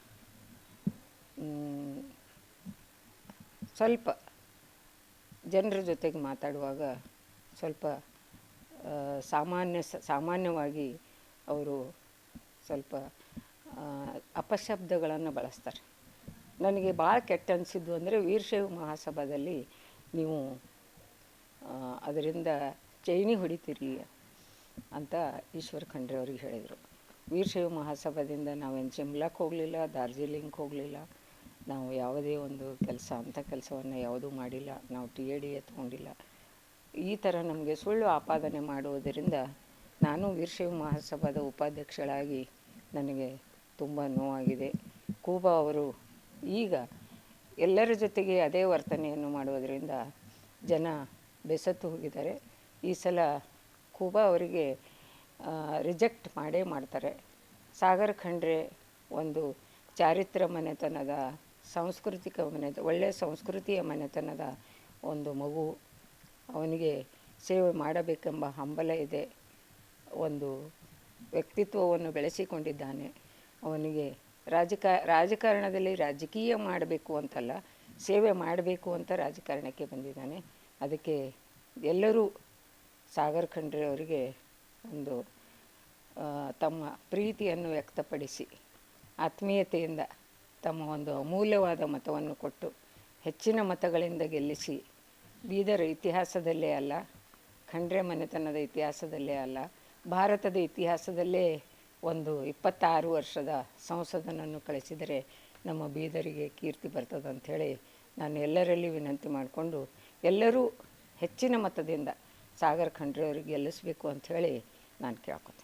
ಮ್, ಸ್ವಲ್ಪ ಜನರ ಜೊತೆಗೆ ಮಾತಾಡುವಾಗ ಸ್ವಲ್ಪ ಆ, ಸಾಮಾನ್ಯ ಸ- ಸಾಮಾನ್ಯವಾಗಿ ಅವರು ಸ್ವಲ್ಪ ಆ, ಅಪಶಬ್ದಗಳನ್ನು ಬಳಸ್ತಾರೆ ನನಗೆ ಭಾಳ ಕೆಟ್ಟ ಅನಿಸಿದ್ದು ಅಂದರೆ ವೀರಶೈವ ಮಹಾಸಭಾದಲ್ಲಿ ನೀವು ಆ, ಅದರಿಂದ ಚೈನಿ ಹೊಡಿತೀರಿ ಅಂತ ಈಶ್ವರ ಖಂಡ್ರೆ ಅವ್ರಿಗೆ ಹೇಳಿದರು ವೀರಶೈವ ಮಹಾಸಭಾದಿಂದ ನಾವೇನು ಶಿಮ್ಲಾಕ್ಕೆ ಹೋಗಲಿಲ್ಲ ಡಾರ್ಜಿಲಿಂಗ್ ಹೋಗಲಿಲ್ಲ ನಾವು ಯಾವುದೇ ಒಂದು ಕೆಲಸ ಅಂಥ ಕೆಲಸವನ್ನು ಯಾವುದೂ ಮಾಡಿಲ್ಲ ನಾವು ಟಿ ಎ ಡಿ ಎತ್ಕೊಂಡಿಲ್ಲ ಈ ಥರ ನಮಗೆ ಸುಳ್ಳು ಆಪಾದನೆ ಮಾಡುವುದರಿಂದ ನಾನು ವೀರಶೈವ ಮಹಾಸಭಾದ ಉಪಾಧ್ಯಕ್ಷಳಾಗಿ ನನಗೆ ತುಂಬ ನೋವಾಗಿದೆ ಕೂಬಾ ಅವರು ಈಗ ಎಲ್ಲರ ಜೊತೆಗೆ ಅದೇ ವರ್ತನೆಯನ್ನು ಮಾಡುವುದರಿಂದ ಜನ ಬೆಸತ್ತು ಹೋಗಿದ್ದಾರೆ ಈ ಸಲ ಕೂಬಾ ಅವರಿಗೆ ರಿಜೆಕ್ಟ್ ಮಾಡೇ ಮಾಡ್ತಾರೆ ಸಾಗರ್ ಖಂಡ್ರೆ ಒಂದು ಚಾರಿತ್ರ ಮನೆತನದ ಸಾಂಸ್ಕೃತಿಕ ಮನೆ ಒಳ್ಳೆಯ ಸಂಸ್ಕೃತಿಯ ಮನೆತನದ ಒಂದು ಮಗು ಅವನಿಗೆ ಸೇವೆ ಮಾಡಬೇಕೆಂಬ ಹಂಬಲ ಇದೆ ಒಂದು ವ್ಯಕ್ತಿತ್ವವನ್ನು ಬೆಳೆಸಿಕೊಂಡಿದ್ದಾನೆ ಅವನಿಗೆ ರಾಜಕಾ ರಾಜಕಾರಣದಲ್ಲಿ ರಾಜಕೀಯ ಮಾಡಬೇಕು ಅಂತಲ್ಲ ಸೇವೆ ಮಾಡಬೇಕು ಅಂತ ರಾಜಕಾರಣಕ್ಕೆ ಬಂದಿದ್ದಾನೆ ಅದಕ್ಕೆ ಎಲ್ಲರೂ ಸಾಗರ್ ಖಂಡ್ರೆ ಅವರಿಗೆ ಒಂದು ಆ, ತಮ್ಮ ಪ್ರೀತಿಯನ್ನು ವ್ಯಕ್ತಪಡಿಸಿ ಆತ್ಮೀಯತೆಯಿಂದ ತಮ್ಮ ಒಂದು ಅಮೂಲ್ಯವಾದ ಮತವನ್ನು ಕೊಟ್ಟು ಹೆಚ್ಚಿನ ಮತಗಳಿಂದ ಗೆಲ್ಲಿಸಿ ಬೀದರ್ ಇತಿಹಾಸದಲ್ಲೇ ಅಲ್ಲ ಖಂಡ್ರೆ ಮನೆತನದ ಇತಿಹಾಸದಲ್ಲೇ ಅಲ್ಲ ಭಾರತದ ಇತಿಹಾಸದಲ್ಲೇ ಒಂದು ಇಪ್ಪತ್ತಾರು ವರ್ಷದ ಸಂಸದನನ್ನು ಕಳಿಸಿದರೆ ನಮ್ಮ ಬೀದರಿಗೆ ಕೀರ್ತಿ ಬರ್ತದೆ ಅಂಥೇಳಿ ನಾನು ಎಲ್ಲರಲ್ಲಿ ವಿನಂತಿ ಮಾಡಿಕೊಂಡು ಎಲ್ಲರೂ ಹೆಚ್ಚಿನ ಮತದಿಂದ ಸಾಗರ್ ಖಂಡ್ರೆ ಅವರಿಗೆ ಗೆಲ್ಲಿಸಬೇಕು ಅಂಥೇಳಿ ನಾನು ಕೇಳ್ಕೊತೀನಿ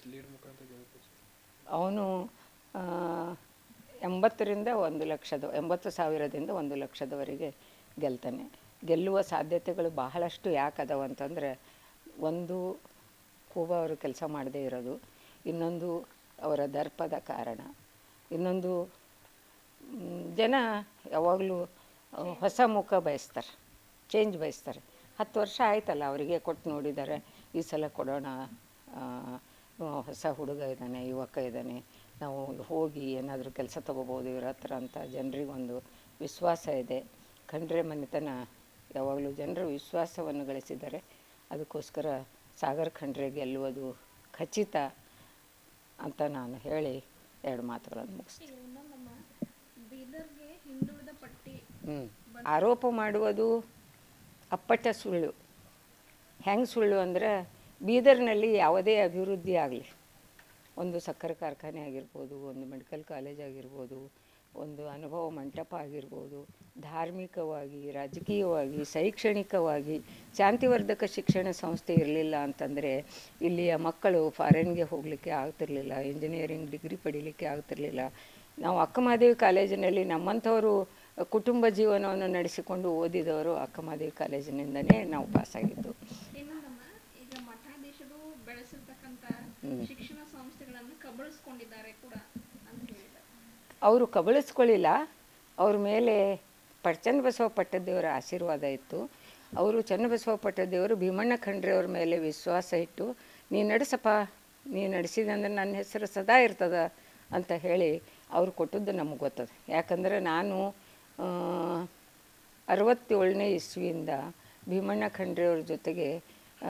ಅವನು ಆ, ಎಂಬತ್ತರಿಂದ ಒಂದು ಲಕ್ಷದ ಎಂಬತ್ತು ಸಾವಿರದಿಂದ ಒಂದು ಲಕ್ಷದವರೆಗೆ ಗೆಲ್ತಾನೆ ಗೆಲ್ಲುವ ಸಾಧ್ಯತೆಗಳು ಬಹಳಷ್ಟು ಯಾಕೆ ಅದಾವ ಅಂತಂದರೆ ಒಂದು ಕೂಬಾ ಅವರು ಕೆಲಸ ಮಾಡದೇ ಇರೋದು ಇನ್ನೊಂದು ಅವರ ದರ್ಪದ ಕಾರಣ ಇನ್ನೊಂದು ಮ್, ಜನ ಯಾವಾಗಲೂ ಆ, ಹೊಸ ಮುಖ ಬಯಸ್ತಾರೆ ಚೇಂಜ್ ಬಯಸ್ತಾರೆ ಹತ್ತು ವರ್ಷ ಆಯ್ತಲ್ಲ ಅವರಿಗೆ ಕೊಟ್ಟು ನೋಡಿದ್ದಾರೆ ಈ ಸಲ ಕೊಡೋಣ ಆ, ಆ, ಹೊಸ ಹುಡುಗ ಇದ್ದಾನೆ ಯುವಕ ಇದ್ದಾನೆ ನಾವು ಹೋಗಿ ಏನಾದರೂ ಕೆಲಸ ತೊಗೋಬೋದು ಇವ್ರ ಹತ್ರ ಅಂತ ಜನರಿಗೊಂದು ವಿಶ್ವಾಸ ಇದೆ ಖಂಡ್ರೆ ಮನೆತನ ಯಾವಾಗಲೂ ಜನರ ವಿಶ್ವಾಸವನ್ನು ಗಳಿಸಿದ್ದಾರೆ ಅದಕ್ಕೋಸ್ಕರ ಸಾಗರ್ ಖಂಡ್ರೆ ಗೆಲ್ಲುವುದು ಖಚಿತ ಅಂತ ನಾನು ಹೇಳಿ ಎರಡು ಮಾತುಗಳನ್ನು ಮುಗಿಸ್ತೀನಿ ಈಗ ಇನ್ನೊಂದಮ್ಮ ಬೀದರ್ಗೆ ಹಿಂದುಳಿದ ಪಟ್ಟಿ ಹ್ಞೂ ಆರೋಪ ಮಾಡುವುದು ಅಪ್ಪಟ ಸುಳ್ಳು ಹೆಂಗೆ ಸುಳ್ಳು ಅಂದರೆ ಬೀದರ್ನಲ್ಲಿ ಯಾವುದೇ ಅಭಿವೃದ್ಧಿ ಆಗಲಿ ಒಂದು ಸಕ್ಕರೆ ಕಾರ್ಖಾನೆ ಆಗಿರ್ಬೋದು ಒಂದು ಮೆಡಿಕಲ್ ಕಾಲೇಜ್ ಆಗಿರ್ಬೋದು ಒಂದು ಅನುಭವ ಮಂಟಪ ಆಗಿರ್ಬೋದು ಧಾರ್ಮಿಕವಾಗಿ ರಾಜಕೀಯವಾಗಿ ಶೈಕ್ಷಣಿಕವಾಗಿ ಶಾಂತಿವರ್ಧಕ ಶಿಕ್ಷಣ ಸಂಸ್ಥೆ ಇರಲಿಲ್ಲ ಅಂತಂದರೆ ಇಲ್ಲಿಯ ಮಕ್ಕಳು ಫಾರಿನ್ಗೆ ಹೋಗಲಿಕ್ಕೆ ಆಗ್ತಿರ್ಲಿಲ್ಲ ಇಂಜಿನಿಯರಿಂಗ್ ಡಿಗ್ರಿ ಪಡೀಲಿಕ್ಕೆ ಆಗ್ತಿರ್ಲಿಲ್ಲ ನಾವು ಅಕ್ಕಮಹಾದೇವಿ ಕಾಲೇಜಿನಲ್ಲಿ ನಮ್ಮಂಥವರು ಕುಟುಂಬ ಜೀವನವನ್ನು ನಡೆಸಿಕೊಂಡು ಓದಿದವರು ಅಕ್ಕಮಹಾದೇವಿ ಕಾಲೇಜಿನಿಂದನೇ ನಾವು ಪಾಸಾಗಿದ್ದು ಇನ್ನೊಂದಮ್ಮ ಈಗ ಮಠಾಧೀಶರು ಬೆಳೆಸಿರ್ತಕ್ಕಂಥ ಶಿಕ್ಷಣ ಸಂಸ್ಥೆಗಳನ್ನು ಕಬಳಿಸ್ಕೊಂಡಿದ್ದಾರೆ ಕೂಡ ಅಂತ ಹೇಳಿದ್ದಾರೆ ಅವರು ಕಬಳಿಸ್ಕೊಳ್ಳಿಲ್ಲ ಅವ್ರ ಮೇಲೆ ಪ ಚನ್ನಬಸವ ಪಟ್ಟದೇವರ ಆಶೀರ್ವಾದ ಇತ್ತು ಅವರು ಚನ್ನಬಸವ ಪಟ್ಟದೇವರು ಭೀಮಣ್ಣ ಖಂಡ್ರೆ ಅವ್ರ ಮೇಲೆ ವಿಶ್ವಾಸ ಇಟ್ಟು ನೀ ನಡೆಸಪ್ಪ ನೀ ನಡೆಸಿದಂದ್ರೆ ನನ್ನ ಹೆಸರು ಸದಾ ಇರ್ತದ ಅಂತ ಹೇಳಿ ಅವ್ರು ಕೊಟ್ಟದ್ದು ನಮಗೆ ಗೊತ್ತದ ಯಾಕಂದರೆ ನಾನು ಆ, ಅರವತ್ತೇಳನೇ ಇಸ್ವಿಯಿಂದ ಭೀಮಣ್ಣ ಖಂಡ್ರೆಯವ್ರ ಜೊತೆಗೆ ಆ,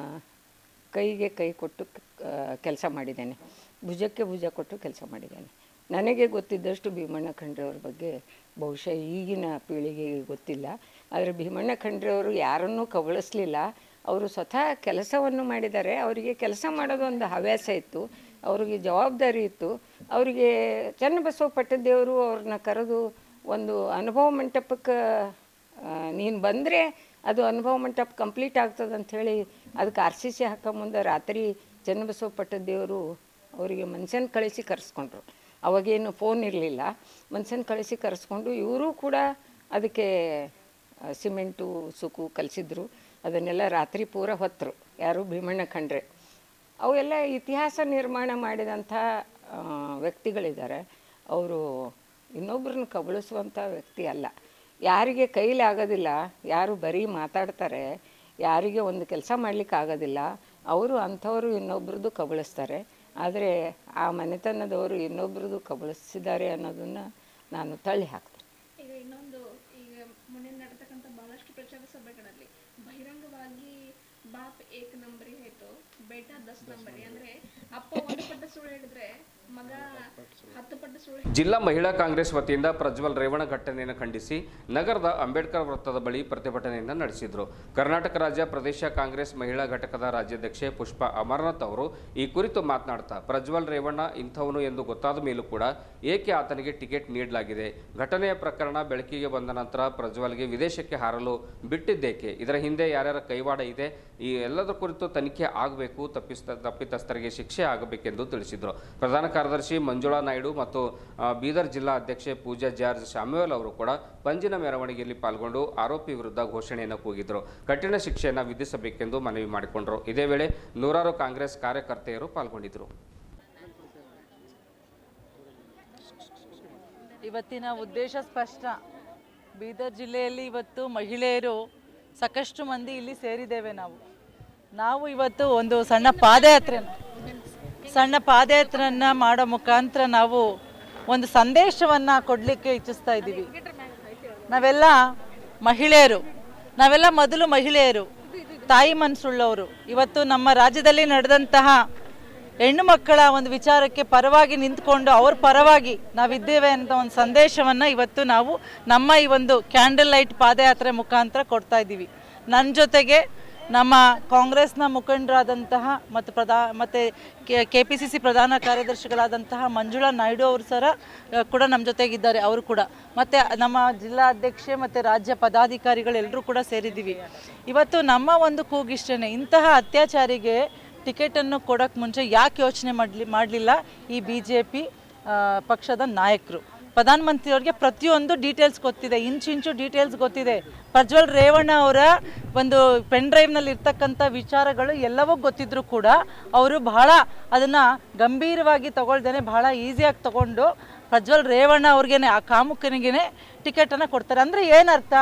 ಕೈಗೆ ಕೈ ಕೊಟ್ಟು ಕೆಲಸ ಮಾಡಿದ್ದೇನೆ ಭುಜಕ್ಕೆ ಭುಜ ಕೊಟ್ಟು ಕೆಲಸ ಮಾಡಿದ್ದೇನೆ ನನಗೆ ಗೊತ್ತಿದ್ದಷ್ಟು ಭೀಮಣ್ಣ ಖಂಡ್ರೆಯವ್ರ ಬಗ್ಗೆ ಬಹುಶಃ ಈಗಿನ ಪೀಳಿಗೆಗೆ ಗೊತ್ತಿಲ್ಲ ಆದರೆ ಭೀಮಣ್ಣ ಖಂಡ್ರೆಯವರು ಯಾರನ್ನೂ ಕಬಳಿಸ್ಲಿಲ್ಲ ಅವರು ಸ್ವತಃ ಕೆಲಸವನ್ನು ಮಾಡಿದ್ದಾರೆ ಅವರಿಗೆ ಕೆಲಸ ಮಾಡೋದು ಒಂದು ಹವ್ಯಾಸ ಇತ್ತು ಅವರಿಗೆ ಜವಾಬ್ದಾರಿ ಇತ್ತು ಅವರಿಗೆ ಚನ್ನಬಸವ ಪಟ್ಟದೇವರು ಅವ್ರನ್ನ ಕರೆದು ಒಂದು ಅನುಭವ ಮಂಟಪಕ್ಕೆ ನೀನು ಬಂದರೆ ಅದು ಅನುಭವ ಮಂಟಪ ಕಂಪ್ಲೀಟ್ ಆಗ್ತದೆ ಅಂಥೇಳಿ ಅದಕ್ಕೆ ಆರ್ ಸಿ ಸಿ ಹಾಕೋ ಮುಂದೆ ರಾತ್ರಿ ಚನ್ನಬಸವ ಪಟ್ಟದೇವರು ಅವರಿಗೆ ಮನುಷ್ಯನ ಕಳಿಸಿ ಕರೆಸ್ಕೊಂಡ್ರು ಅವಾಗೇನು ಫೋನ್ ಇರಲಿಲ್ಲ ಮನುಷ್ಯನ ಕಳಿಸಿ ಕರೆಸ್ಕೊಂಡು ಇವರು ಕೂಡ ಅದಕ್ಕೆ ಆ, ಸಿಮೆಂಟು ಸುಕು ಕಲಿಸಿದ್ರು ಅದನ್ನೆಲ್ಲ ರಾತ್ರಿ ಪೂರ ಹೊತ್ತರು ಯಾರು ಭೀಮಣ್ಣ ಖಂಡ್ರೆ ಅವೆಲ್ಲ ಇತಿಹಾಸ ನಿರ್ಮಾಣ ಮಾಡಿದಂಥ ಆ, ವ್ಯಕ್ತಿಗಳಿದ್ದಾರೆ ಅವರು ಇನ್ನೊಬ್ಬರನ್ನ ಕಬಳಿಸುವಂಥ ವ್ಯಕ್ತಿ ಅಲ್ಲ ಯಾರಿಗೆ ಕೈಲಿ ಆಗೋದಿಲ್ಲ ಯಾರು ಬರೀ ಮಾತಾಡ್ತಾರೆ ಯಾರಿಗೆ ಒಂದು ಕೆಲಸ ಮಾಡಲಿಕ್ಕೆ ಆಗೋದಿಲ್ಲ ಅವರು ಅಂಥವರು ಇನ್ನೊಬ್ರದ್ದು ಕಬಳಿಸ್ತಾರೆ ಆದರೆ ಆ ಮನೆತನದವರು ಇನ್ನೊಬ್ರದ್ದು ಕಬಳಿಸಿದ್ದಾರೆ ಅನ್ನೋದನ್ನು ನಾನು ತಳ್ಳಿ ಹಾಕ್ತೇನೆ ಈಗ ಇನ್ನೊಂದು ಈಗ ಮೊನ್ನೆ ನಡೆತಕ್ಕಂಥ ಬಹಳಷ್ಟು ಪ್ರಚಾರ ಸಭೆಗಳಲ್ಲಿ ಬಹಿರಂಗವಾಗಿ ಬಾಪ್ ಏಕ್ ನಂಬರಿ ಆಯ್ತು ಬೇಟಾ ದಸ್ ನಂಬರಿ ಅಂದ್ರೆ ಅಪ್ಪ ಒಂದು ಪಟ್ಟ ಸುಳ್ಳು ಹೇಳಿದ್ರೆ ಮಗ ಹತ್ತು ಪಟ್ಟ ಸುಳ್ಳು ಜಿಲ್ಲಾ ಮಹಿಳಾ ಕಾಂಗ್ರೆಸ್ ವತಿಯಿಂದ ಪ್ರಜ್ವಲ್ ರೇವಣ ಘಟನೆಯನ್ನು ಖಂಡಿಸಿ ನಗರದ ಅಂಬೇಡ್ಕರ್ ವೃತ್ತದ ಬಳಿ ಪ್ರತಿಭಟನೆಯನ್ನು ನಡೆಸಿದರು ಕರ್ನಾಟಕ ರಾಜ್ಯ ಪ್ರದೇಶ ಕಾಂಗ್ರೆಸ್ ಮಹಿಳಾ ಘಟಕದ ರಾಜ್ಯಾಧ್ಯಕ್ಷೆ ಪುಷ್ಪಾ ಅಮರನಾಥ್ ಅವರು ಈ ಕುರಿತು ಮಾತನಾಡ್ತಾ ಪ್ರಜ್ವಲ್ ರೇವಣ್ಣ ಇಂಥವನು ಎಂದು ಗೊತ್ತಾದ ಮೇಲೂ ಕೂಡ ಏಕೆ ಆತನಿಗೆ ಟಿಕೆಟ್ ನೀಡಲಾಗಿದೆ ಘಟನೆಯ ಪ್ರಕರಣ ಬೆಳಕಿಗೆ ಬಂದ ನಂತರ ಪ್ರಜ್ವಲ್ಗೆ ವಿದೇಶಕ್ಕೆ ಹಾರಲು ಬಿಟ್ಟಿದ್ದೇಕೆ ಇದರ ಹಿಂದೆ ಯಾರ್ಯಾರ ಕೈವಾಡ ಇದೆ ಈ ಎಲ್ಲದರ ಕುರಿತು ತನಿಖೆ ಆಗಬೇಕು ತಪ್ಪಿಸ್ತ ತಪ್ಪಿತಸ್ಥರಿಗೆ ಶಿಕ್ಷೆ ಆಗಬೇಕೆಂದು ತಿಳಿಸಿದರು ಪ್ರಧಾನ ಕಾರ್ಯದರ್ಶಿ ಮಂಜುಳಾ ನಾಯ್ಡು ಮತ್ತು ಆ, ಬೀದರ್ ಜಿಲ್ಲಾ ಅಧ್ಯಕ್ಷೆ ಪೂಜಾ ಜಾರ್ಜ್ ಶಾಮ್ಯುವಲ್ ಅವರು ಕೂಡ ಪಂಜಿನ ಮೆರವಣಿಗೆಯಲ್ಲಿ ಪಾಲ್ಗೊಂಡು ಆರೋಪಿ ವಿರುದ್ಧ ಘೋಷಣೆಯನ್ನು ಕೂಗಿದ್ರು ಕಠಿಣ ಶಿಕ್ಷೆಯನ್ನು ವಿಧಿಸಬೇಕೆಂದು ಮನವಿ ಮಾಡಿಕೊಂಡರು ಇದೇ ವೇಳೆ ನೂರಾರು ಕಾಂಗ್ರೆಸ್ ಕಾರ್ಯಕರ್ತೆಯರು ಪಾಲ್ಗೊಂಡಿದ್ದರು ಇವತ್ತಿನ ಉದ್ದೇಶ ಸ್ಪಷ್ಟ ಬೀದರ್ ಜಿಲ್ಲೆಯಲ್ಲಿ ಇವತ್ತು ಮಹಿಳೆಯರು ಸಾಕಷ್ಟು ಮಂದಿ ಇಲ್ಲಿ ಸೇರಿದ್ದೇವೆ ನಾವು ನಾವು ಇವತ್ತು ಒಂದು ಸಣ್ಣ ಪಾದಯಾತ್ರೆ ಸಣ್ಣ ಪಾದಯಾತ್ರೆಯನ್ನ ಮಾಡೋ ಮುಖಾಂತರ ನಾವು ಒಂದು ಸಂದೇಶವನ್ನು ಕೊಡಲಿಕ್ಕೆ ಇಚ್ಛಿಸ್ತಾ ಇದ್ದೀವಿ ನಾವೆಲ್ಲ ಮಹಿಳೆಯರು ನಾವೆಲ್ಲ ಮೊದಲು ಮಹಿಳೆಯರು ತಾಯಿ ಮನಸ್ಸುಳ್ಳವರು ಇವತ್ತು ನಮ್ಮ ರಾಜ್ಯದಲ್ಲಿ ನಡೆದಂತಹ ಹೆಣ್ಣು ಮಕ್ಕಳ ಒಂದು ವಿಚಾರಕ್ಕೆ ಪರವಾಗಿ ನಿಂತ್ಕೊಂಡು ಅವ್ರ ಪರವಾಗಿ ನಾವಿದ್ದೇವೆ ಅಂತ ಒಂದು ಸಂದೇಶವನ್ನು ಇವತ್ತು ನಾವು ನಮ್ಮ ಈ ಒಂದು ಕ್ಯಾಂಡಲ್ ಲೈಟ್ ಪಾದಯಾತ್ರೆ ಮುಖಾಂತರ ಕೊಡ್ತಾ ಇದ್ದೀವಿ ನನ್ನ ಜೊತೆಗೆ ನಮ್ಮ ಕಾಂಗ್ರೆಸ್ನ ಮುಖಂಡರಾದಂತಹ ಮತ್ತು ಪ್ರಧಾ ಮತ್ತು ಕೆ ಪಿ ಸಿ ಸಿ ಪ್ರಧಾನ ಕಾರ್ಯದರ್ಶಿಗಳಾದಂತಹ ಮಂಜುಳಾ ನಾಯ್ಡು ಅವರು ಸರ ಆ, ಕೂಡ ನಮ್ಮ ಜೊತೆಗಿದ್ದಾರೆ ಅವರು ಕೂಡ ಮತ್ತು ನಮ್ಮ ಜಿಲ್ಲಾಧ್ಯಕ್ಷೆ ಮತ್ತು ರಾಜ್ಯ ಪದಾಧಿಕಾರಿಗಳೆಲ್ಲರೂ ಕೂಡ ಸೇರಿದ್ದೀವಿ ಇವತ್ತು ನಮ್ಮ ಒಂದು ಕೂಗಿಷ್ಟೇ ಇಂತಹ ಅತ್ಯಾಚಾರಿಗೆ ಟಿಕೆಟನ್ನು ಕೊಡೋಕ್ಕೆ ಮುಂಚೆ ಯಾಕೆ ಯೋಚನೆ ಮಾಡಲಿ ಮಾಡಲಿಲ್ಲ ಈ ಬಿ ಜೆ ಪಿ ಪಕ್ಷದ ನಾಯಕರು ಪ್ರಧಾನಮಂತ್ರಿಯವ್ರಿಗೆ ಪ್ರತಿಯೊಂದು ಡೀಟೇಲ್ಸ್ ಗೊತ್ತಿದೆ ಇಂಚಿಂಚು ಡೀಟೇಲ್ಸ್ ಗೊತ್ತಿದೆ ಪ್ರಜ್ವಲ್ ರೇವಣ್ಣ ಅವರ ಒಂದು ಪೆನ್ ಡ್ರೈವ್ನಲ್ಲಿ ಇರ್ತಕ್ಕಂಥ ವಿಚಾರಗಳು ಎಲ್ಲವೂ ಗೊತ್ತಿದ್ರು ಕೂಡ ಅವರು ಬಹಳ ಅದನ್ನು ಗಂಭೀರವಾಗಿ ತಗೊಳ್ದೇನೆ ಬಹಳ ಈಸಿಯಾಗಿ ತಗೊಂಡು ಪ್ರಜ್ವಲ್ ರೇವಣ್ಣ ಅವ್ರಿಗೇನೆ ಆ ಕಾಮುಕನಿಗೇನೆ ಟಿಕೆಟನ್ನು ಕೊಡ್ತಾರೆ ಅಂದರೆ ಏನರ್ಥ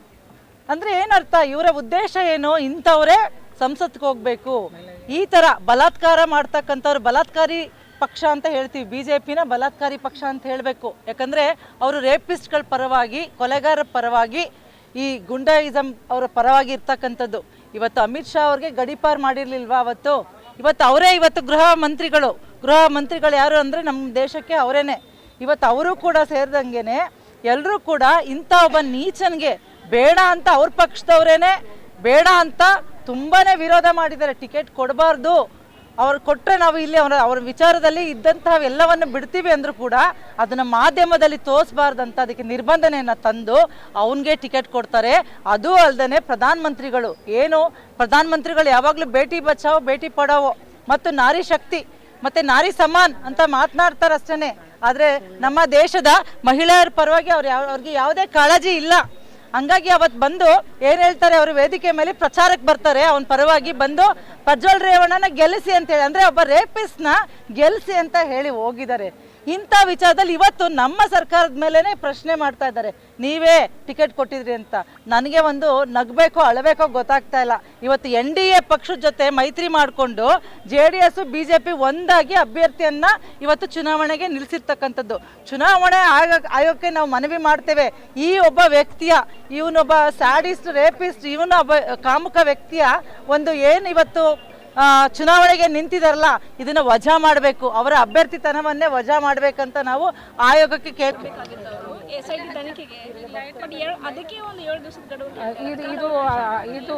ಅಂದ್ರೆ ಏನರ್ಥ ಇವರ ಉದ್ದೇಶ ಏನು ಇಂಥವರೇ ಸಂಸತ್ಗೆ ಹೋಗ್ಬೇಕು ಈ ತರ ಬಲಾತ್ಕಾರ ಮಾಡ್ತಕ್ಕಂಥವ್ರು ಬಲಾತ್ಕಾರಿ ಪಕ್ಷ ಅಂತ ಹೇಳ್ತೀವಿ ಬಿ ಜೆ ಪಿನ ಬಲಾತ್ಕಾರಿ ಪಕ್ಷ ಅಂತ ಹೇಳಬೇಕು ಯಾಕಂದ್ರೆ ಅವರು ರೇಪಿಸ್ಟ್ಗಳ ಪರವಾಗಿ ಕೊಲೆಗಾರರ ಪರವಾಗಿ ಈ ಗುಂಡಾಯಿಸಮ್ ಅವರ ಪರವಾಗಿ ಇರ್ತಕ್ಕಂಥದ್ದು ಇವತ್ತು ಅಮಿತ್ ಶಾ ಅವ್ರಿಗೆ ಗಡಿಪಾರ್ ಮಾಡಿರ್ಲಿಲ್ವಾ ಅವತ್ತು ಇವತ್ತು ಅವರೇ ಇವತ್ತು ಗೃಹ ಮಂತ್ರಿಗಳು ಗೃಹ ಮಂತ್ರಿಗಳು ಯಾರು ಅಂದ್ರೆ ನಮ್ಮ ದೇಶಕ್ಕೆ ಅವರೇನೆ ಇವತ್ತು ಅವರು ಕೂಡ ಸೇರಿದಂಗೆನೆ ಎಲ್ಲರೂ ಕೂಡ ಇಂಥ ಒಬ್ಬ ನೀಚನ್ಗೆ ಬೇಡ ಅಂತ ಅವ್ರ ಪಕ್ಷದವ್ರೇನೆ ಬೇಡ ಅಂತ ತುಂಬಾನೇ ವಿರೋಧ ಮಾಡಿದ್ದಾರೆ ಟಿಕೆಟ್ ಕೊಡಬಾರ್ದು ಅವ್ರು ಕೊಟ್ಟರೆ ನಾವು ಇಲ್ಲಿ ಅವರ ಅವ್ರ ವಿಚಾರದಲ್ಲಿ ಇದ್ದಂತಹ ಎಲ್ಲವನ್ನು ಬಿಡ್ತೀವಿ ಅಂದ್ರೂ ಕೂಡ ಅದನ್ನ ಮಾಧ್ಯಮದಲ್ಲಿ ತೋರಿಸಬಾರ್ದಂತ ಅದಕ್ಕೆ ನಿರ್ಬಂಧನೆಯನ್ನ ತಂದು ಅವನಿಗೆ ಟಿಕೆಟ್ ಕೊಡ್ತಾರೆ ಅದು ಅಲ್ಲದೆ ಪ್ರಧಾನಮಂತ್ರಿಗಳು ಏನು ಪ್ರಧಾನಮಂತ್ರಿಗಳು ಯಾವಾಗಲೂ ಬೇಟಿ ಬಚಾವೋ ಬೇಟಿ ಪಡಾವೋ ಮತ್ತು ನಾರಿ ಶಕ್ತಿ ಮತ್ತೆ ನಾರಿ ಸಮಾನ್ ಅಂತ ಮಾತನಾಡ್ತಾರೆ ಅಷ್ಟೇನೆ ಆದ್ರೆ ನಮ್ಮ ದೇಶದ ಮಹಿಳೆಯರ ಪರವಾಗಿ ಅವ್ರು ಯಾವ ಅವ್ರಿಗೆ ಯಾವುದೇ ಕಾಳಜಿ ಇಲ್ಲ ಹಂಗಾಗಿ ಅವತ್ತು ಬಂದು ಏನ್ ಹೇಳ್ತಾರೆ ಅವರು ವೇದಿಕೆ ಮೇಲೆ ಪ್ರಚಾರಕ್ಕೆ ಬರ್ತಾರೆ ಅವನ ಪರವಾಗಿ ಬಂದು ಪ್ರಜ್ವಲ್ ರೇವಣ್ಣನ ಗೆಲ್ಲಿಸಿ ಅಂತ ಹೇಳಿ ಅಂದ್ರೆ ಒಬ್ಬ ರೇಪಿಸ್ನ ಗೆಲ್ಲಿಸಿ ಅಂತ ಹೇಳಿ ಹೋಗಿದ್ದಾರೆ ಇಂಥ ವಿಚಾರದಲ್ಲಿ ಇವತ್ತು ನಮ್ಮ ಸರ್ಕಾರದ ಮೇಲೇ ಪ್ರಶ್ನೆ ಮಾಡ್ತಾ ಇದ್ದಾರೆ ನೀವೇ ಟಿಕೆಟ್ ಕೊಟ್ಟಿದ್ರಿ ಅಂತ ನನಗೆ ಒಂದು ನಗಬೇಕೋ ಅಳಬೇಕೋ ಗೊತ್ತಾಗ್ತಾ ಇಲ್ಲ ಇವತ್ತು ಎನ್ ಡಿ ಎ ಪಕ್ಷದ ಜೊತೆ ಮೈತ್ರಿ ಮಾಡಿಕೊಂಡು J D S B J P ಒಂದಾಗಿ ಅಭ್ಯರ್ಥಿಯನ್ನ ಇವತ್ತು ಚುನಾವಣೆಗೆ ನಿಲ್ಲಿಸಿರ್ತಕ್ಕಂಥದ್ದು ಚುನಾವಣೆ ಆಯೋಗ ಆಯೋಗಕ್ಕೆ ನಾವು ಮನವಿ ಮಾಡ್ತೇವೆ ಈ ಒಬ್ಬ ವ್ಯಕ್ತಿಯ ಇವನೊಬ್ಬ ಸ್ಯಾಡಿಸ್ಟ್ ರೇಪಿಸ್ಟ್ ಇವನ ಒಬ್ಬ ಕಾಮುಕ ವ್ಯಕ್ತಿಯ ಒಂದು ಏನು ಇವತ್ತು ಆ, ಚುನಾವಣೆಗೆ ನಿಂತಿದಾರಲ್ಲ ಇದನ್ನ ವಜಾ ಮಾಡಬೇಕು ಅವರ ಅಭ್ಯರ್ಥಿತನವನ್ನೇ ವಜಾ ಮಾಡಬೇಕಂತ ನಾವು ಆಯೋಗಕ್ಕೆ ಕೇಳ್ಬೇಕು ಎಸ್ ಐ ಟಿ ತನಿಖೆಗೆ ಬಟ್ ಅದಕ್ಕೆ ಒಂದು ಏಳು ದಿವಸದ ಗಡುವು ಇದು ಇದು ಆ, ಇದು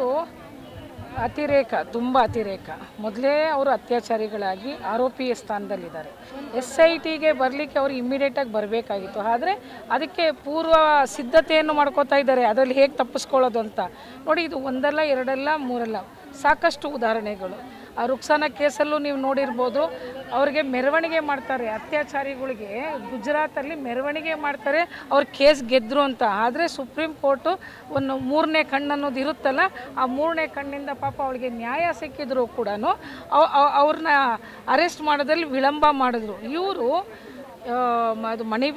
ಅತಿರೇಕ ತುಂಬ ಅತಿರೇಕ ಮೊದಲೇ ಅವರು ಅತ್ಯಾಚಾರಿಗಳಾಗಿ ಆರೋಪಿ ಸ್ಥಾನದಲ್ಲಿದ್ದಾರೆ ಎಸ್ ಐ ಟಿಗೆ ಬರಲಿಕ್ಕೆ ಅವರು ಇಮ್ಮಿಡಿಯೇಟಾಗಿ ಬರಬೇಕಾಗಿತ್ತು ಆದರೆ ಅದಕ್ಕೆ ಪೂರ್ವ ಸಿದ್ಧತೆಯನ್ನು ಮಾಡ್ಕೋತಾ ಇದ್ದಾರೆ ಅದರಲ್ಲಿ ಹೇಗೆ ತಪ್ಪಿಸ್ಕೊಳ್ಳೋದು ಅಂತ ನೋಡಿ ಇದು ಒಂದಲ್ಲ ಎರಡಲ್ಲ ಮೂರಲ್ಲ ಸಾಕಷ್ಟು ಉದಾಹರಣೆಗಳು ಆ ರುಕ್ಸಾನ ಕೇಸಲ್ಲೂ ನೀವು ನೋಡಿರ್ಬೋದು ಅವ್ರಿಗೆ ಮೆರವಣಿಗೆ ಮಾಡ್ತಾರೆ ಅತ್ಯಾಚಾರಿಗಳಿಗೆ ಗುಜರಾತಲ್ಲಿ ಮೆರವಣಿಗೆ ಮಾಡ್ತಾರೆ ಅವ್ರು ಕೇಸ್ ಗೆದ್ದರು ಅಂತ ಆದರೆ ಸುಪ್ರೀಂ ಕೋರ್ಟು ಒಂದು ಮೂರನೇ ಕಣ್ಣು ಅನ್ನೋದು ಇರುತ್ತಲ್ಲ ಆ ಮೂರನೇ ಕಣ್ಣಿಂದ ಪಾಪ ಅವಳಿಗೆ ನ್ಯಾಯ ಸಿಕ್ಕಿದ್ರು ಕೂಡ ಅವ್ರನ್ನ ಅರೆಸ್ಟ್ ಮಾಡೋದ್ರಲ್ಲಿ ವಿಳಂಬ ಮಾಡಿದ್ರು ಇವರು ಅದು ಮಣಿ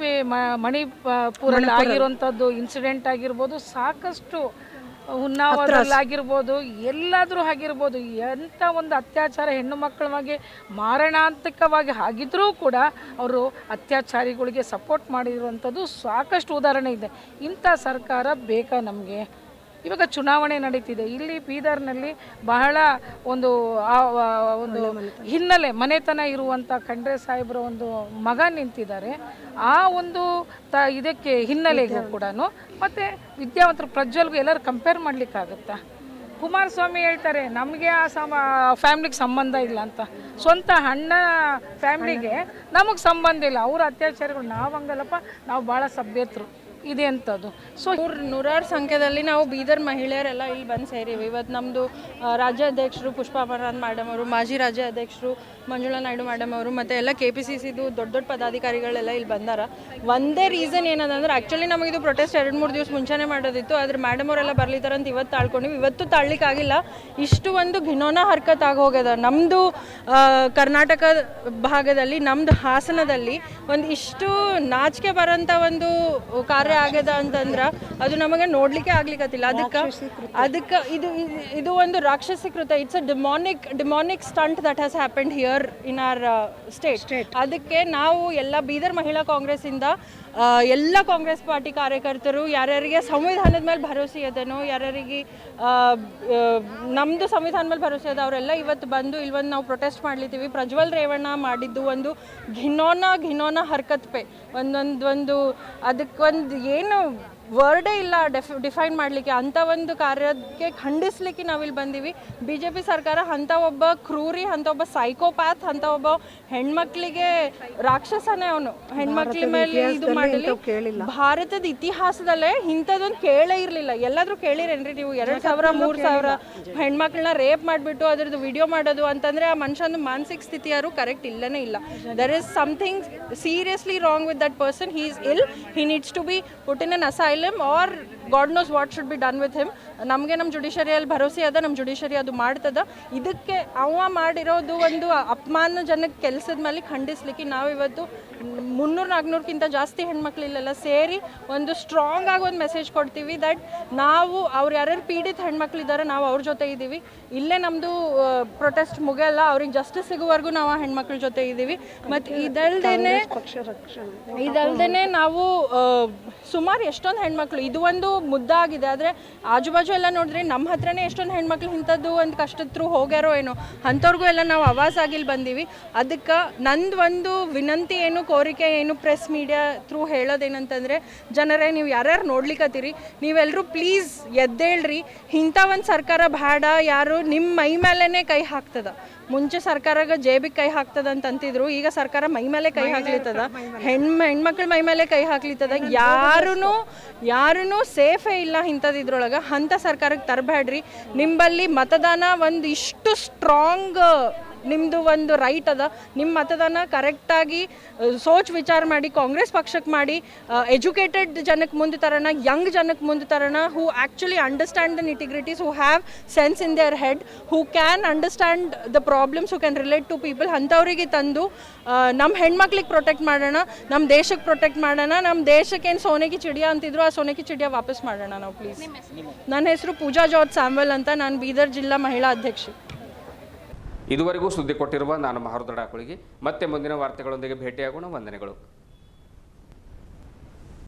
ಮಣಿಪುರಲ್ಲಿ ಆಗಿರುವಂಥದ್ದು ಇನ್ಸಿಡೆಂಟ್ ಆಗಿರ್ಬೋದು ಸಾಕಷ್ಟು ಉನ್ನಾವದಲ್ಲಿ ಆಗಿರ್ಬೋದು ಎಲ್ಲಾದರೂ ಆಗಿರ್ಬೋದು ಎಂಥ ಒಂದು ಅತ್ಯಾಚಾರ ಹೆಣ್ಣು ಮಕ್ಕಳ ಬಗ್ಗೆ ಮಾರಣಾಂತಿಕವಾಗಿ ಆಗಿದ್ರೂ ಕೂಡ ಅವರು ಅತ್ಯಾಚಾರಿಗಳಿಗೆ ಸಪೋರ್ಟ್ ಮಾಡಿರುವಂಥದ್ದು ಸಾಕಷ್ಟು ಉದಾಹರಣೆ ಇದೆ ಇಂಥ ಸರ್ಕಾರ ಬೇಕಾ ನಮಗೆ ಇವಾಗ ಚುನಾವಣೆ ನಡೀತಿದೆ ಇಲ್ಲಿ ಬೀದರ್ನಲ್ಲಿ ಬಹಳ ಒಂದು ಆ ಆ ಒಂದು ಹಿನ್ನೆಲೆ ಮನೆತನ ಇರುವಂಥ ಖಂಡ್ರೆ ಸಾಹೇಬ್ರ ಒಂದು ಮಗ ನಿಂತಿದ್ದಾರೆ ಆ ಒಂದು ತ ಇದಕ್ಕೆ ಹಿನ್ನೆಲೆಗೂ ಕೂಡ ಮತ್ತು ವಿದ್ಯಾವಂತರು ಪ್ರಜ್ವಲ್ಗೂ ಎಲ್ಲರೂ ಕಂಪೇರ್ ಮಾಡಲಿಕ್ಕಾಗುತ್ತಾ ಕುಮಾರಸ್ವಾಮಿ ಹೇಳ್ತಾರೆ ನಮಗೆ ಆ ಸಮ ಫ್ಯಾಮ್ಲಿಗೆ ಸಂಬಂಧ ಇಲ್ಲ ಅಂತ ಸ್ವಂತ ಅಣ್ಣ ಫ್ಯಾಮ್ಲಿಗೆ ನಮಗೆ ಸಂಬಂಧ ಇಲ್ಲ ಅವ್ರ ಅತ್ಯಾಚಾರಿಗಳು ನಾವು ಹಂಗಲ್ಲಪ್ಪ ನಾವು ಭಾಳ ಸಭ್ಯತರು ಇದೆ ಅಂಥದ್ದು ಸೊ ನೂರು ನೂರಾರು ಸಂಖ್ಯೆದಲ್ಲಿ ನಾವು ಬೀದರ್ ಮಹಿಳೆಯರೆಲ್ಲ ಇಲ್ಲಿ ಬಂದು ಸೇರಿವಿ ಇವತ್ತು ನಮ್ಮದು ರಾಜ್ಯಾಧ್ಯಕ್ಷರು ಪುಷ್ಪಾ ಅಮರನಾಥ್ ಮೇಡಮ್ ಅವರು ಮಾಜಿ ರಾಜ್ಯಾಧ್ಯಕ್ಷರು ಮಂಜುಳಾ ನಾಯ್ಡು ಮೇಡಮ್ ಅವರು ಮತ್ತು ಎಲ್ಲ ಕೆ ಪಿ ಸಿ ಸಿದು ದೊಡ್ಡ ದೊಡ್ಡ ಪದಾಧಿಕಾರಿಗಳೆಲ್ಲ ಇಲ್ಲಿ ಬಂದಾರ ಒಂದೇ ರೀಸನ್ ಏನದಂದ್ರೆ ಆ್ಯಕ್ಚುಲಿ ನಮಗಿದು ಪ್ರೊಟೆಸ್ಟ್ ಎರಡು ಮೂರು ದಿವಸ ಮುಂಚೆನೇ ಮಾಡೋದಿತ್ತು ಆದರೆ ಮೇಡಮ್ ಅವರೆಲ್ಲ ಬರ್ಲಿತ್ತಾರ ಅಂತ ಇವತ್ತು ತಾಳ್ಕೊಂಡಿವಿ ಇವತ್ತು ತಾಳ್ಲಿಕ್ಕಾಗಿಲ್ಲ ಇಷ್ಟು ಒಂದು ಘಿನೋನ ಹರ್ಕತ್ ಆಗೋಗ್ಯದ ನಮ್ಮದು ಕರ್ನಾಟಕ ಭಾಗದಲ್ಲಿ ನಮ್ಮದು ಹಾಸನದಲ್ಲಿ ಒಂದು ಇಷ್ಟು ನಾಚಿಕೆ ಬರೋಂಥ ಒಂದು ಕಾರ್ಯ ಆಗ್ಯದ ಅಂತಂದ್ರೆ ಅದು ನಮಗೆ ನೋಡ್ಲಿಕ್ಕೆ ಆಗ್ಲಿಕ್ಕತ್ತಿಲ್ಲ ಅದಕ್ಕೆ ಅದಕ್ಕೆ ಇದು ಇದು- ಇದು ಒಂದು ರಾಕ್ಷಸೀಕೃತ it's a demonic demonic stunt that has happened here in our state ಅದಕ್ಕೆ ನಾವು ಎಲ್ಲ ಬೀದರ್ ಮಹಿಳಾ ಕಾಂಗ್ರೆಸ್ಸಿಂದ ಆ, ಎಲ್ಲ ಕಾಂಗ್ರೆಸ್ ಪಾರ್ಟಿ ಕಾರ್ಯಕರ್ತರು ಯಾರ್ಯಾರಿಗೆ ಸಂವಿಧಾನದ ಮೇಲೆ ಭರವಸೆ ಅದೇನೋ ಯಾರ್ಯಾರಿಗೆ ಆ, ಆ, ನಮ್ದು ಸಂವಿಧಾನ ಮೇಲೆ ಭರವಸೆ ಅದ ಅವರೆಲ್ಲ ಇವತ್ತು ಬಂದು ಇಲ್ಲಿ ಬಂದು ನಾವು ಪ್ರೊಟೆಸ್ಟ್ ಮಾಡ್ಲಿತ್ತೀವಿ ಪ್ರಜ್ವಲ್ ರೇವಣ್ಣ ಮಾಡಿದ್ದು ಒಂದು ಘಿನೋನ ಘಿನೋನ ಹರ್ಕತ್ ಪೇ ಒಂದೊಂದು ಒಂದು ಅದಕ್ಕೆ ಒಂದು ಏನು ವರ್ಡೇ ಇಲ್ಲ ಡೆಫ್ ಡಿಫೈನ್ ಮಾಡಲಿಕ್ಕೆ ಅಂಥ ಒಂದು ಕಾರ್ಯಕ್ಕೆ ಖಂಡಿಸ್ಲಿಕ್ಕೆ ನಾವಿಲ್ಲಿ ಬಂದೀವಿ ಬಿ ಜೆ ಪಿ ಸರ್ಕಾರ ಅಂಥ ಒಬ್ಬ ಕ್ರೂರಿ ಅಂಥ ಒಬ್ಬ ಸೈಕೋಪ್ಯಾಥ್ ಅಂಥ ಒಬ್ಬ ಹೆಣ್ಮಕ್ಳಿಗೆ ರಾಕ್ಷಸನೇ ಅವನು ಹೆಣ್ಮಕ್ಳ ಮೇಲೆ ಇದು ಮಾಡಲಿ ಭಾರತದ ಇತಿಹಾಸದಲ್ಲೇ ಇಂಥದ್ದೊಂದು ಕೇಳೇ ಇರಲಿಲ್ಲ ಎಲ್ಲಾದ್ರೂ ಕೇಳಿರೇನ್ರಿ ನೀವು ಎರಡು ಸಾವಿರ ಮೂರು ಸಾವಿರ ಹೆಣ್ಮಕ್ಳನ್ನ ರೇಪ್ ಮಾಡಿಬಿಟ್ಟು ಅದ್ರದ್ದು ವಿಡಿಯೋ ಮಾಡೋದು ಅಂತಂದ್ರೆ ಆ ಮನುಷ್ಯನ ಮಾನಸಿಕ ಸ್ಥಿತಿ ಯಾರು ಕರೆಕ್ಟ್ ಇಲ್ಲನೇ ಇಲ್ಲ there is something seriously wrong with that person he is ill he needs to be put in an asylum or God knows what should be done with him ನಮಗೆ ನಮ್ಮ ಜುಡಿಷರಿಯಲ್ಲಿ ಭರವಸೆ ಅದ ನಮ್ಮ ಜುಡಿಷರಿ ಅದು ಮಾಡ್ತದ ಇದಕ್ಕೆ ಅವ ಮಾಡಿರೋದು ಒಂದು ಅಪಮಾನಜನಕ ಕೆಲಸದ ಮೇಲೆ ಖಂಡಿಸ್ಲಿಕ್ಕೆ ನಾವು ಇವತ್ತು ಮುನ್ನೂರು ನಾಲ್ಕುನೂರಕ್ಕಿಂತ ಜಾಸ್ತಿ ಹೆಣ್ಮಕ್ಳು ಇಲ್ಲೆಲ್ಲ ಸೇರಿ ಒಂದು ಸ್ಟ್ರಾಂಗ್ ಆಗಿ ಒಂದು ಮೆಸೇಜ್ ಕೊಡ್ತೀವಿ ದಟ್ ನಾವು ಅವ್ರು ಯಾರ್ಯಾರು ಪೀಡಿತ ಹೆಣ್ಮಕ್ಳು ಇದ್ದಾರೆ ನಾವು ಅವ್ರ ಜೊತೆ ಇದ್ದೀವಿ ಇಲ್ಲೇ ನಮ್ಮದು ಪ್ರೊಟೆಸ್ಟ್ ಮುಗಿಯಲ್ಲ ಅವ್ರಿಗೆ ಜಸ್ಟಿಸ್ ಸಿಗುವವರೆಗೂ ನಾವು ಆ ಹೆಣ್ಮಕ್ಳ ಜೊತೆ ಇದ್ದೀವಿ ಮತ್ತು ಇದಲ್ದೇನೆ ಇದಲ್ದೇನೆ ನಾವು ಸುಮಾರು ಎಷ್ಟೊಂದು ಹೆಣ್ಮಕ್ಳು ಇದು ಒಂದು ಮುದ್ದಾಗಿದೆ ಆದರೆ ಆಜುಬಾಜು ಎಲ್ಲ ನೋಡಿದ್ರೆ ನಮ್ಮ ಹತ್ರನೇ ಎಷ್ಟೊಂದು ಹೆಣ್ಮಕ್ಳು ಇಂಥದ್ದು ಒಂದು ಕಷ್ಟದ ಥ್ರೂ ಹೋಗ್ಯಾರೋ ಏನೋ ಅಂಥವ್ರಿಗೂ ಎಲ್ಲ ನಾವು ಆವಾಜ್ ಆಗಿಲ್ಲಿ ಬಂದೀವಿ ಅದಕ್ಕೆ ನಂದು ಒಂದು ವಿನಂತಿ ಏನು ಕೋರಿಕೆ ಏನು ಪ್ರೆಸ್ ಮೀಡಿಯಾ ಥ್ರೂ ಹೇಳೋದೇನಂತಂದರೆ ಜನರೇ ನೀವು ಯಾರ್ಯಾರು ನೋಡ್ಲಿಕ್ಕತ್ತೀರಿ ನೀವೆಲ್ಲರೂ ಪ್ಲೀಸ್ ಎದ್ದೇಳ್ರಿ ಇಂಥ ಒಂದು ಸರ್ಕಾರ ಬೇಡ ಯಾರು ನಿಮ್ಮ ಮೈ ಮೇಲೇ ಕೈ ಹಾಕ್ತದ ಮುಂಚೆ ಸರ್ಕಾರಗ ಜೇಬಿಗೆ ಕೈ ಹಾಕ್ತದ ಅಂತ ಅಂತಿದ್ರು ಈಗ ಸರ್ಕಾರ ಮೈ ಮೇಲೆ ಕೈ ಹಾಕ್ಲಿತ್ತದ ಹೆಣ್ ಹೆಣ್ಮಕ್ಳ ಮೈ ಮೇಲೆ ಕೈ ಹಾಕ್ಲಿತ್ತದ ಯಾರೂ ಯಾರೂ ಸೇಫೇ ಇಲ್ಲ ಇಂಥದ್ದು ಇದ್ರೊಳಗೆ ಅಂಥ ಸರ್ಕಾರಕ್ಕೆ ತರಬೇಡ್ರಿ ನಿಂಬಲ್ಲಿ ಮತದಾನ ಒಂದು ಇಷ್ಟು ಸ್ಟ್ರಾಂಗ್ ನಿಮ್ಮದು ಒಂದು ರೈಟ್ ಅದ ನಿಮ್ಮ ಮತದಾನ ಕರೆಕ್ಟಾಗಿ ಸೋಚ್ ವಿಚಾರ ಮಾಡಿ ಕಾಂಗ್ರೆಸ್ ಪಕ್ಷಕ್ಕೆ ಮಾಡಿ ಎಜುಕೇಟೆಡ್ ಜನಕ್ಕೆ ಮುಂದೆ ತರೋಣ ಯಂಗ್ ಜನಕ್ಕೆ ಮುಂದೆ ತರೋಣ who actually understand the nitty gritties who have sense in their head who can understand the problems who can relate to people ಅಂಥವರಿಗೆ ತಂದು ನಮ್ಮ ಹೆಣ್ಮಕ್ಳಿಗೆ ಪ್ರೊಟೆಕ್ಟ್ ಮಾಡೋಣ ನಮ್ಮ ದೇಶಕ್ಕೆ ಪ್ರೊಟೆಕ್ಟ್ ಮಾಡೋಣ ನಮ್ಮ ದೇಶಕ್ಕೇನು ಸೋನೆಗೆ ಚಿಡಿಯಾ ಅಂತಿದ್ರು ಆ ಸೋನೆಗೆ ಚಿಡಿಯಾ ವಾಪಸ್ ಮಾಡೋಣ ನಾವು ಪ್ಲೀಸ್ ನನ್ನ ಹೆಸರು ಪೂಜಾ ಜಾರ್ಜ್ ಸ್ಯಾಮ್ವೆಲ್ ಅಂತ ನಾನು ಬೀದರ್ ಜಿಲ್ಲಾ ಮಹಿಳಾ ಅಧ್ಯಕ್ಷೆ ಇದುವರೆಗೂ ಸುದ್ದಿ ಕೊಟ್ಟಿರುವ ನಾನು ಮಹಾರುದ್ರ ಡಾಕುಳಿಗೆ ಮತ್ತೆ ಮುಂದಿನ ವಾರ್ತೆಗಳೊಂದಿಗೆ ಭೇಟಿಯಾಗೋಣ ವಂದನೆಗಳು